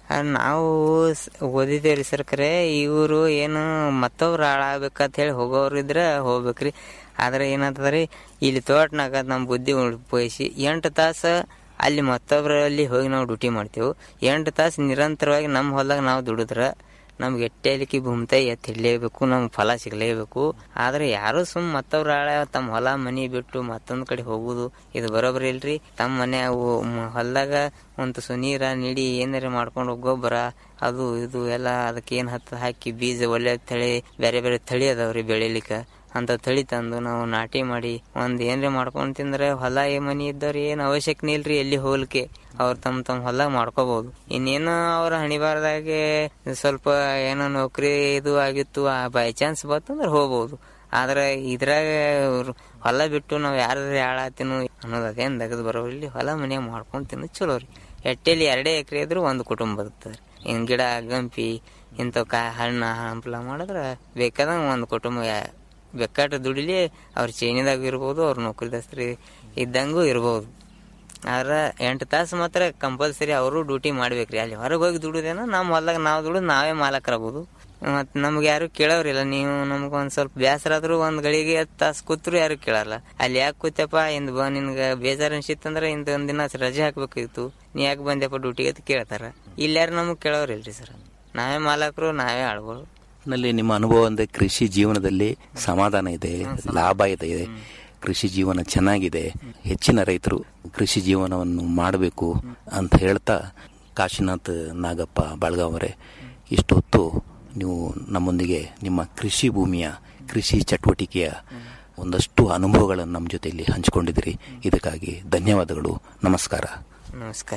ಆ, ನಾವು ಸ್- ಓದಿದೇವ್ರಿ ಸರ್ ಖರೆ ಇವರು ಏನು ಮತ್ತೊಬ್ರು ಹಾಳಾಗ್ಬೇಕಂತ ಹೇಳಿ ಹೋಗೋರು ಇದ್ರೆ ಹೋಗ್ಬೇಕ್ರಿ ಆದ್ರೆ ಏನಾಗ್ತದ್ರಿ ಇಲ್ಲಿ ತೋಟನಾಗ ನಮ್ಮ ಬುದ್ಧಿ ಉಪಯೋಗಿಸಿ ಎಂಟು ತಾಸು ಅಲ್ಲಿ ಮತ್ತೊಬ್ಬರಲ್ಲಿ ಹೋಗಿ ನಾವು ಡ್ಯೂಟಿ ಮಾಡ್ತೇವೆ ಎಂಟು ತಾಸು ನಿರಂತರವಾಗಿ ನಮ್ಮ ಹೊಲದಾಗ ನಾವು ದುಡಿದ್ರೆ ನಮ್ಗೆ ಎಟ್ಟೇಲಿಕ್ಕೆ ಭೂಮಿತೆ ಎತ್ತಿ ಹಿಡ್ಲೇಬೇಕು ನಮ್ಗೆ ಫಲ ಸಿಗ್ಲೇಬೇಕು ಆದ್ರೆ ಯಾರು ಸುಮ್ ಮತ್ತವ್ರ ಆಳ ತಮ್ಮ ಹೊಲ ಮನಿ ಬಿಟ್ಟು ಮತ್ತೊಂದ್ ಕಡೆ ಹೋಗುದು ಇದು ಬರೋಬ್ರಿ ಇಲ್ರಿ ತಮ್ಮ ಮನೆ ಹೊಲದಾಗ ಒಂದು ಸು ನೀರ ನೀಡಿ ಏನಾರ ಮಾಡ್ಕೊಂಡು ಗೊಬ್ಬರ ಅದು ಇದು ಎಲ್ಲ ಅದಕ್ಕೆ ಏನ್ ಹತ್ತ ಹಾಕಿ ಬೀಜ ಒಳ್ಳೆ ತಳಿ ಬೇರೆ ಬೇರೆ ತಳಿ ಅದಾವ್ರಿ ಬೆಳಿಲಿಕ್ಕ ಅಂತ ತಳಿ ತಂದು ನಾವು ನಾಟಿ ಮಾಡಿ ಒಂದ್ ಏನ್ರಿ ಮಾಡ್ಕೊಂಡ್ ತಿಂದ್ರೆ ಹೊಲ ಏ ಮನಿ ಇದ್ದವ್ರ ಏನ್ ಅವಶ್ಯಕತೆ ಇಲ್ರಿ ಎಲ್ಲಿ ಹೋಗ್ಲಿಕ್ಕೆ ಅವ್ರ ತಮ್ಮ ತಮ್ಮ ಹೊಲ ಮಾಡ್ಕೋಬಹುದು ಇನ್ನೇನು ಅವ್ರ ಹಣಿಬಾರ್ದಾಗೆ ಸ್ವಲ್ಪ ಏನೋ ನೌಕರಿ ಇದು ಆಗಿತ್ತು ಬೈ ಚಾನ್ಸ್ ಬಂತಂದ್ರೆ ಹೋಗ್ಬೋದು ಆದ್ರೆ ಇದ್ರಾಗ ಅವ್ರ್ ಹೊಲ ಬಿಟ್ಟು ನಾವ್ ಯಾರ ಯಾಳಾತಿನು ಅನ್ನೋದು ಅದೇನ್ ತೆಗೆದು ಬರೋರಿಲ್ಲಿ ಹೊಲ ಮನ್ಯಾಗ ಮಾಡ್ಕೊಂಡ್ ತಿನ್ನೋದು ಚಲೋ ರೀ ಎಟ್ಟೆಲಿ ಎರಡೇ ಎಕರೆ ಇದ್ರು ಒಂದು ಕುಟುಂಬ ಬದುಕ್ತದೆ ಇನ್ ಗಿಡ ಗಂಪಿ ಇಂಥವ್ ಕಾಯಿ ಹಣ್ಣು ಹಂಪಲ ಮಾಡಿದ್ರೆ ಬೇಕಾದಂಗ ಒಂದು ಕುಟುಂಬ ಯಾ- ಬೇಕಾಟ ದುಡಿಲಿ ಅವ್ರ ಚೈನಿದಾಗ ಇರ್ಬೋದು ಅವ್ರ ನೌಕರಿ ದಸ್ತ್ರಿ ಇದ್ದಂಗೂ ಇರ್ಬೋದು ಆದ್ರೆ ಎಂಟು ತಾಸು ಮಾತ್ರ ಕಂಪಲ್ಸರಿ ಅವರು ಡ್ಯೂಟಿ ಮಾಡ್ಬೇಕ್ರಿ ಅಲ್ಲಿ ಹೊರಗೆ ಹೋಗಿ ದುಡುದೇನೋ ನಮ್ಮ ಹೊಲ್ದಾಗ ನಾವು ದುಡಿದು ನಾವೇ ಮಾಲಕರಾಗ್ಬೋದು ಮತ್ತು ನಮ್ಗೆ ಯಾರು ಕೇಳೋರಿಲ್ಲ ನೀವು ನಮ್ಗೆ ಒಂದು ಸ್ವಲ್ಪ ಬೇಸರ ಆದ್ರೂ ಒಂದು ಗಳಿಗೆ ಹತ್ತು ತಾಸು ಕೂತ್ರು ಯಾರು ಕೇಳಲ್ಲ ಅಲ್ಲಿ ಯಾಕೆ ಕೂತಪ್ಪ ಇಂದು ಬಾ ನಿನ್ಗೆ ಬೇಜಾರು ಅನ್ಸಿತ್ತಂದ್ರೆ ಇಂದ ಒಂದ್ ದಿನ ರಜೆ ಹಾಕ್ಬೇಕಿತ್ತು ನೀ ಯಾಕೆ ಬಂದ್ಯಪ್ಪ ಡ್ಯೂಟಿಗೆ ಅಂತ ಕೇಳ್ತಾರ ಇಲ್ಲಿ ಯಾರು ನಮ್ಗೆ ಕೇಳೋರಿಲ್ರಿ ಸರ್ ನಾವೇ ಮಾಲಕರು ನಾವೇ ಆಳ್ಗಳು ನಲ್ಲಿ ನಿಮ್ಮ ಅನುಭವ ಅಂದ್ರೆ ಕೃಷಿ ಜೀವನದಲ್ಲಿ ಸಮಾಧಾನ ಇದೆ ಲಾಭ ಇದೆ ಕೃಷಿ ಜೀವನ ಚೆನ್ನಾಗಿದೆ ಹೆಚ್ಚಿನ ರೈತರು ಕೃಷಿ ಜೀವನವನ್ನು ಮಾಡಬೇಕು ಅಂತ ಹೇಳ್ತಾ ಕಾಶಿನಾಥ್ ನಾಗಪ್ಪ ಬಳಗಾವರೆ ಇಷ್ಟೊತ್ತು ನೀವು ನಮ್ಮೊಂದಿಗೆ ನಿಮ್ಮ ಕೃಷಿ ಭೂಮಿಯ ಕೃಷಿ ಚಟುವಟಿಕೆಯ ಒಂದಷ್ಟು ಅನುಭವಗಳನ್ನು ನಮ್ಮ ಜೊತೆಯಲ್ಲಿ ಹಂಚಿಕೊಂಡಿದ್ದೀರಿ ಇದಕ್ಕಾಗಿ ಧನ್ಯವಾದಗಳು ನಮಸ್ಕಾರ ನಮಸ್ಕಾರ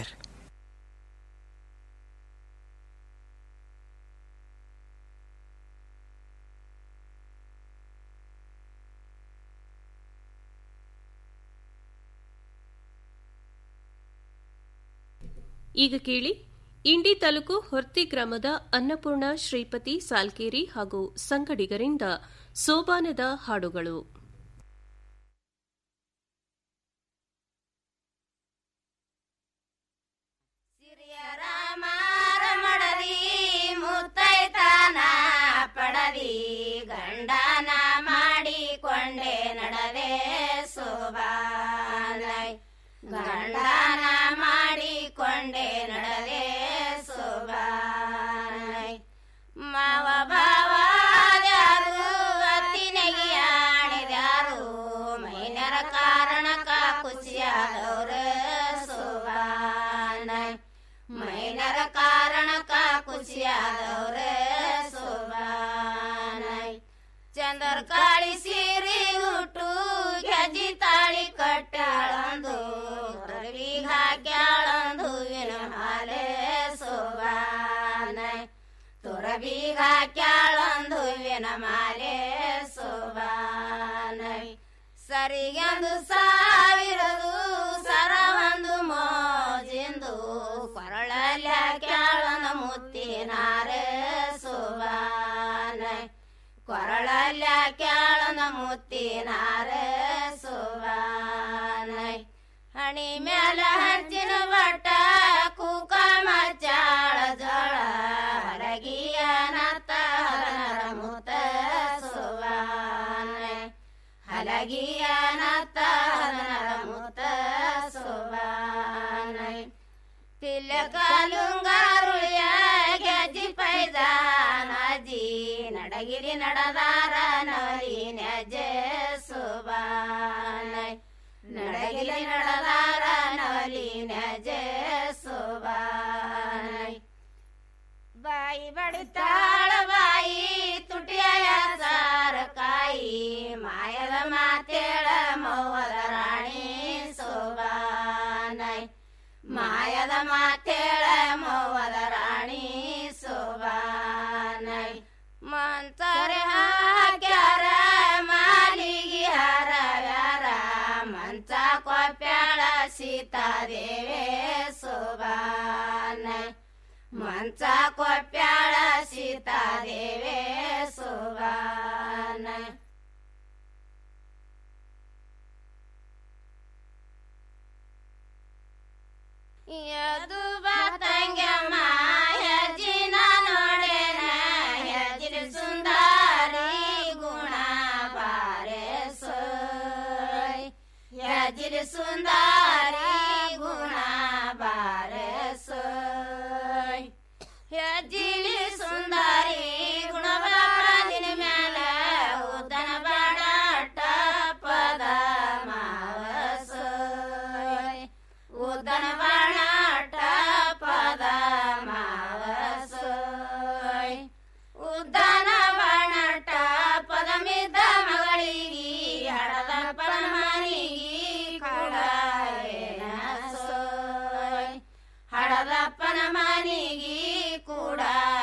ಈಗ ಕೇಳಿ ಇಂಡಿ ತಾಲೂಕು ಹೊರ್ತಿ ಗ್ರಾಮದ ಅನ್ನಪೂರ್ಣ ಶ್ರೀಪತಿ ಸಾಲ್ಕೇರಿ ಹಾಗೂ ಸಂಗಡಿಗರಿಂದ ಸೋಬಾನದ ಹಾಡುಗಳು ಮಡದಿ ಮುತ್ತೈತಾನ ಪಡದಿ ಗಂಡನ ಮಾಡಿಕೊಂಡೆ ನಡದೆ ಸೋಬಾನೈ ಗಂಡನ ಮಾಡಿಕೊಂಡೆ ನಡದೆ ಸೋಬಾನೈ ಮಾವ ಭಾವಾದ್ಯಾರು ಅತ್ತಿನೆಗೆ ಆಡಿದ್ಯಾರು ಮೈನರ ಕಾರಣಕ್ಕ ಖುಷಿಯಾದವ್ರ ಸೋಬಾನೈ ಮೈನರ ಕಾರಣಕ್ಕ ಖುಷಿಯಾದವ್ರ ಸೋಬಾನೈ ಚಂದರ್ ಕಾಳಿ ಸೀರಿ ಉಟ್ಟು ಗೆಜ್ಜಿ ತಾಳಿ ಕಟ್ಟಾಳಂದು ರವಿಗ ಹಾಕ್ಯಾಳಂದು ವಿನ ಹಾಲೆ ಸೋಬಾನೈ ತುರಬೀಗ ಹಾಕ್ಯಾಳಂದು ವಿನ ಮಾಲೆ ಸೋಬಾನೈ ಸರಿಗೊಂದು ಸಾವಿರದು ಸರವೊಂದು ಮೋಜಿಂದು ಕೊರಳಲ್ಲಿ ಹಾಕ್ಯಾಳಂದು ಮುತ್ತಿನಾರೆ ಸೋಬಾನೈ ಕೊರಳಲ್ಲಿ ಹಾಕ್ಯಾಳಂದು ಮುತ್ತಿನಾರೆ ಸೋಬಾನೈ ಹಣಿ ಮ್ಯಾಲ ಹಚ್ಚಿನ ಬಟ್ಟ ಕೂಕ ಮಚ್ಚಾಳ ಜೋಳ ಹರಗಿಯ ನತ್ತ ಹರನರ ಮುತ್ತ ಸೋಬಾನೈ ಹಲಗಿಯ ನತ್ತ ಹರನರ ಮುತ್ತ ಸೋಬಾನೈ ತಿಲಕಲುಂಗಾರುಳಿಯ ಗೆಜ್ಜಿ ಪೈದಾನಜಿ ನಡಗಿರಿ ನಡದಾರ ನವಲಿ ನಜೆ ಸೋಬಾನೈ ನಡಗಿರಿ ನಡದಾರ ನವಲಿ ನಜೆ ಸೋಬಾನೈ ಬಾಯಿ ಬಡಿತಾಳ ಬಾಯಿ ತುಟಿಯ ಸಾರಕಾಯಿ ಮಾಯದ ಮಾತೇಳ ಮೌವದ ರಾಣಿ ಸೋಬಾನೈ ಮಾಯದ ಮಾತೇಳ ಮೌವದ ರಾಣಿ ಸೋಬಾನೈ ಮಂತರೆ ಹಾಕ್ಯಾರ ಮಾಲಿಗಿ ಹಾರವ್ಯಾರ ಮಂಚ ಕೊಪ್ಯಾಳ ಸೀತಾದೇವೆ ಸೋಬಾನೈ ಮಂಚ ಕೊಪ್ಯಾಳ ಸೀತಾದೇವೆ ಸೋಬಾನೈ ಯದು ಬಾತಂಗಮ್ಮ ಹೆಜ್ಜಿಲಿ ಸುಂದಾರಿ ಗುಣ ಬಾರಸೋಯ್ ಹೆಜ್ಜಿಲಿ ಸುಂದಾರಿ ಗುಣವಾದಿನ ಮ್ಯಾಲ ಉದ್ದನ ಬಾಡಾಟ ಪದ ಮಾವಸೋಯ್ ಉದ್ದನ ಬಾಡಾಟ ಪದ ಮಾವಸೋಯ್ ಉದ್ದಾನ ಬಾಣಟ ಪದಮಿದ್ದ ಮಗಳಿಗಿ ಹಡದ ಪರಮನಿಗಿ ಕೂಡ ಸೋಯ್ ಹಡದಪ್ಪನ ಮನಿಗಿ ಕೂಡ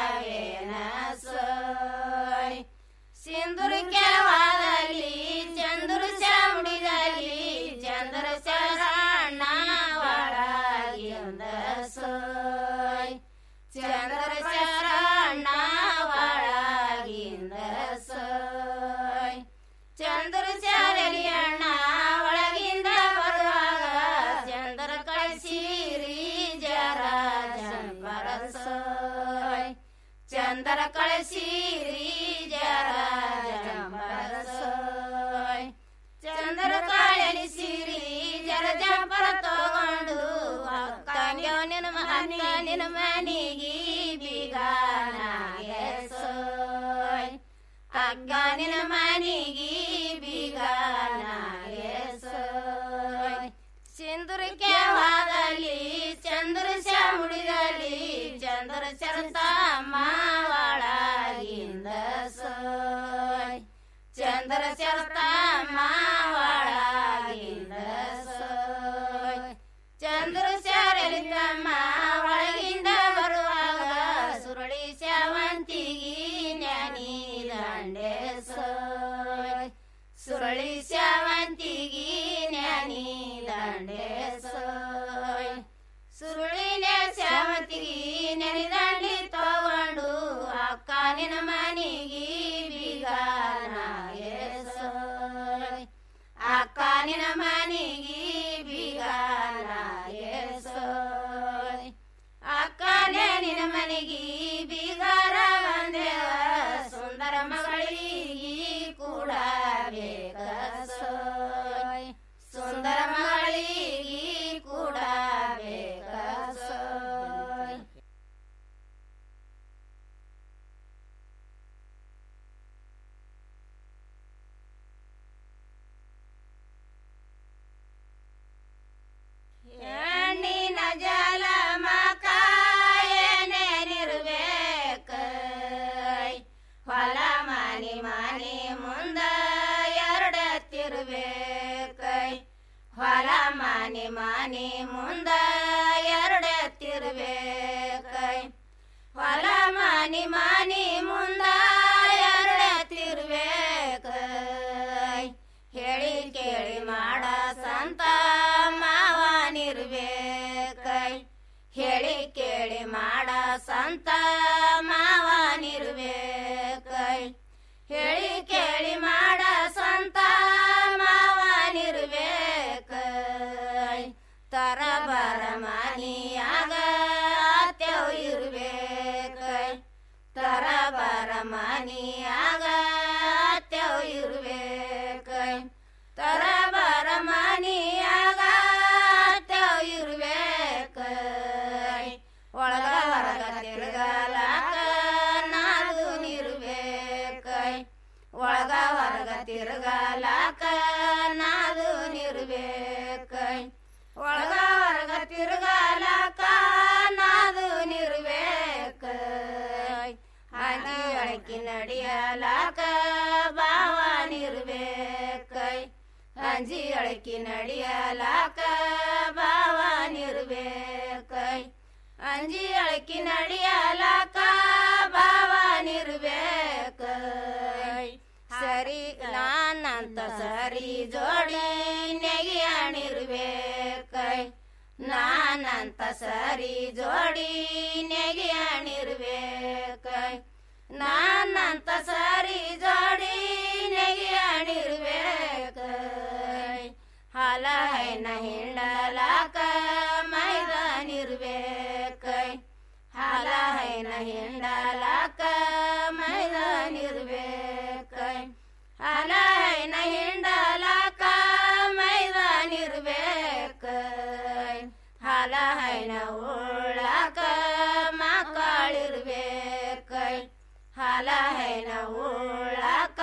ಸೋಯ್ ಸಿಂಧುರಿಗೆ ವಾದಲಿ ಚಂದ್ರ ಚಾಮುಡಿದಲ್ಲಿ ಚಂದ್ರ ಶರಣ ಒಳಗಿಂದ ಸೋಯ್ ಚಂದ್ರ ಶರಣ ಒಳಗಿಂದ ಸೋಯ್ ಚಂದ್ರ ಚಾರಲಿಯಣ್ಣ ಒಳಗಿಂದ ಬರುವಾಗ ಚಂದ್ರ ಕಳಿಸಿರಿ ಜರ ಜಂಬರಸೋಯ್ ಚಂದ್ರ ಕಳಿಸಿರಿ ಜರ ಜಂಬರಸೋಯ್ ಚಂದ್ರ ಕಳಿಸಿರಿ ಜರ ಜಂಪರ ತಗೊಂಡು ಅಕ್ಕ ನಿನ್ನ ಮನೆ ನಿನ್ನ ಮನೆಗೆ ಬೀಗಾನಾಗೆ ಸೋಯ್ ಅಕ್ಕ ನಿನ್ನ ಮನೆಗೆ ಬೀಗಾನಾಗೆ ಸೋಯ್ ಸಿಂಧುರಕ್ಕೆ ವಾದಲ್ಲಿ ಚಂದ್ರ ಚಾಮುಡಿದಲ್ಲಿ ಚಂದ್ರ ಚರತ ಮಾವಳಗಿಂದ ಸೋಯ್ ಚಂದ್ರ ಚರತ ಮಾವಳಗಿಂದ ಸೋಯ್ ಚಂದ್ರ ಶಾರಲಿಂಗಮ್ಮ ಒಳಗಿಂದ ಬರುವಾಗ ಸುರಳಿ ಶಾವಂತಿಗಿ ಜ್ಞಾನಿ ದಂಡೆ ಸೋಯ್ ಸುರಳಿ ಶಾವಂತಿಗಿ ಜ್ಞಾನಿ ದಂಡೆ ಸೋಯ್ ಸುರುಳಿನ ಶಾವಂತಿಗಿ ನೆನೆದಂಡಿ ತಗೊಂಡು ಅಕ್ಕ ನಿನ್ನ ಮನಿಗಿ ಬೀಗಾನಾಗೆ ಸೋಯ್ ಅಕ್ಕ ನಿನ್ನ ಮನಿಗಿ ಬೀಗಾನಾಗೆ ಸೋಯ್ ಅಕ್ಕನೇ ನಿನ್ನ ಮನೆಗೆ ಬೀಗಾರ ಬಂದೇವ ಸುಂದರ ಮಗಳಿಗೆ ಕೂಡ ಬೇಕ ಸೋಯ್ ಸುಂದರ ಮಗಳಿಗೆ ಕೂಡ ಬೇಕ ಸೋಯ್ ಹೆಣ್ಣಿನ ಜಲ ಮಕಾಯನೇನಿರ್ಬೇಕ ಹೊಲ ಮನಿ ಮನಿ ಮುಂದ ಎರಡತ್ತಿರ್ಬೇಕ ಹೊಲ ಮನಿ ಮನಿ ಮುಂದ ಎರಡತ್ತಿರ್ಬೇಕ ಹೊಲ ಮನಿ ಮನಿ ಮುಂದ ಎರಡತ್ತಿರ್ಬೇಕ ಹೇಳಿ ಕೇಳಿ ಮಾಡ ಸಂತ ಮಾವನಿರ್ಬೇಕ ಹೇಳಿ ಕೇಳಿ ಮಾಡ ಸಂತ ಮಾವನಿರ್ಬೇಕ ಹೇಳಿ ಕೇಳಿ ಮಾಡ ಸಂತ ಮಾವನಿರ್ಬೇಕ ತರ ಬರ ಮನಿಯಾಗ ಅತ್ಯವ್ ಇರ್ಬೇಕ ತರ ಬರ ಮನಿಯಾಗ ಅತ್ಯವ್ ಇರ್ಬೇಕ ತರ ಬರ ಮನಿಯಾಗ ಅತ್ಯವ್ ಇರ್ಬೇಕ ಒಳಗ ಹೊರಗ ತಿರುಗಲಾಕ ನಾದು ನಿರ್ಬೇಕ ಒಳಗ ಹೊರಗ ತಿರುಗಲಾಕ ನಾದು ನಿರ್ಬೇಕ ಒಳಗ ಹೊರಗ ತಿರುಗಲಾಕ ನಾದು ನಿರ್ಬೇಕ ಅಂಜಿ ಅಳಕಿ ನಡಿಯಲಾಕ ಬಾವ ನಿರ್ಬೇಕ ಅಂಜಿ ಅಳಕಿ ನಡಿಯಲಾಕ ಬಾವ ನಿರ್ಬೇಕ ಅಂಜಿ ಅಳಕಿ ನಡಿಯಲಾಕ ಬಾವ ನಿರ್ಬೇಕ ಸರಿ ನಾನಂತ ಸರಿ ಜೋಡಿ ನೆಗೆಯಣಿರ್ಬೇಕ ನಾನಂತ ಸರಿ ಜೋಡಿ ನೆಗೆಯಣಿರ್ಬೇಕ ನಾನಂತ ಸರಿ ಜೋಡಿ ನೆಗೆಯಣಿರ್ಬೇಕ ಹಾಲ ಹೈನ ಹಿಂಡಲಾಕ ಮೈದಾನಿರ್ಬೇಕ ಹಾಲ ಹೈನ ಹಿಂಡಲಾಕ ಮೈದಾನಿರ್ಬೇಕ ಹಾಲ ಹೈನ ಹಿಂಡಲಾಕ ಮೈದಾನಿರ್ಬೇಕ ಉಳ್ಳಾಕ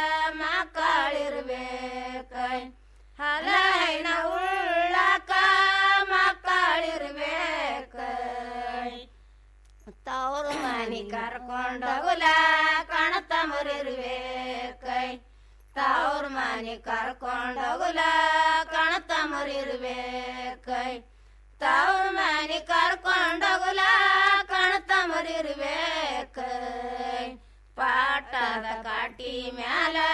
ಮಕ್ಕಳಿರ್ಬೇಕ ಹಲ ಹೈನ ಉಳ್ಳಾಕ ಮಕ್ಕಳಿರ್ಬೇಕ ತವ್ರ ಮನಿ ಕರ್ಕೊಂಡೋಗುಲ ಕಣತಮರಿರ್ಬೇಕೈ ತವ್ರ ಮನಿ ಕರ್ಕೊಂಡೋಗುಲ ಕಣತಮರಿರ್ಬೇಕೈ ತವ್ರ ಮನಿ ಕರ್ಕೊಂಡೋಗುಲ ಕಣತಮರಿರ್ಬೇಕೈ ಪಾಟದ ಕಾಟಿ ಮ್ಯಾಲ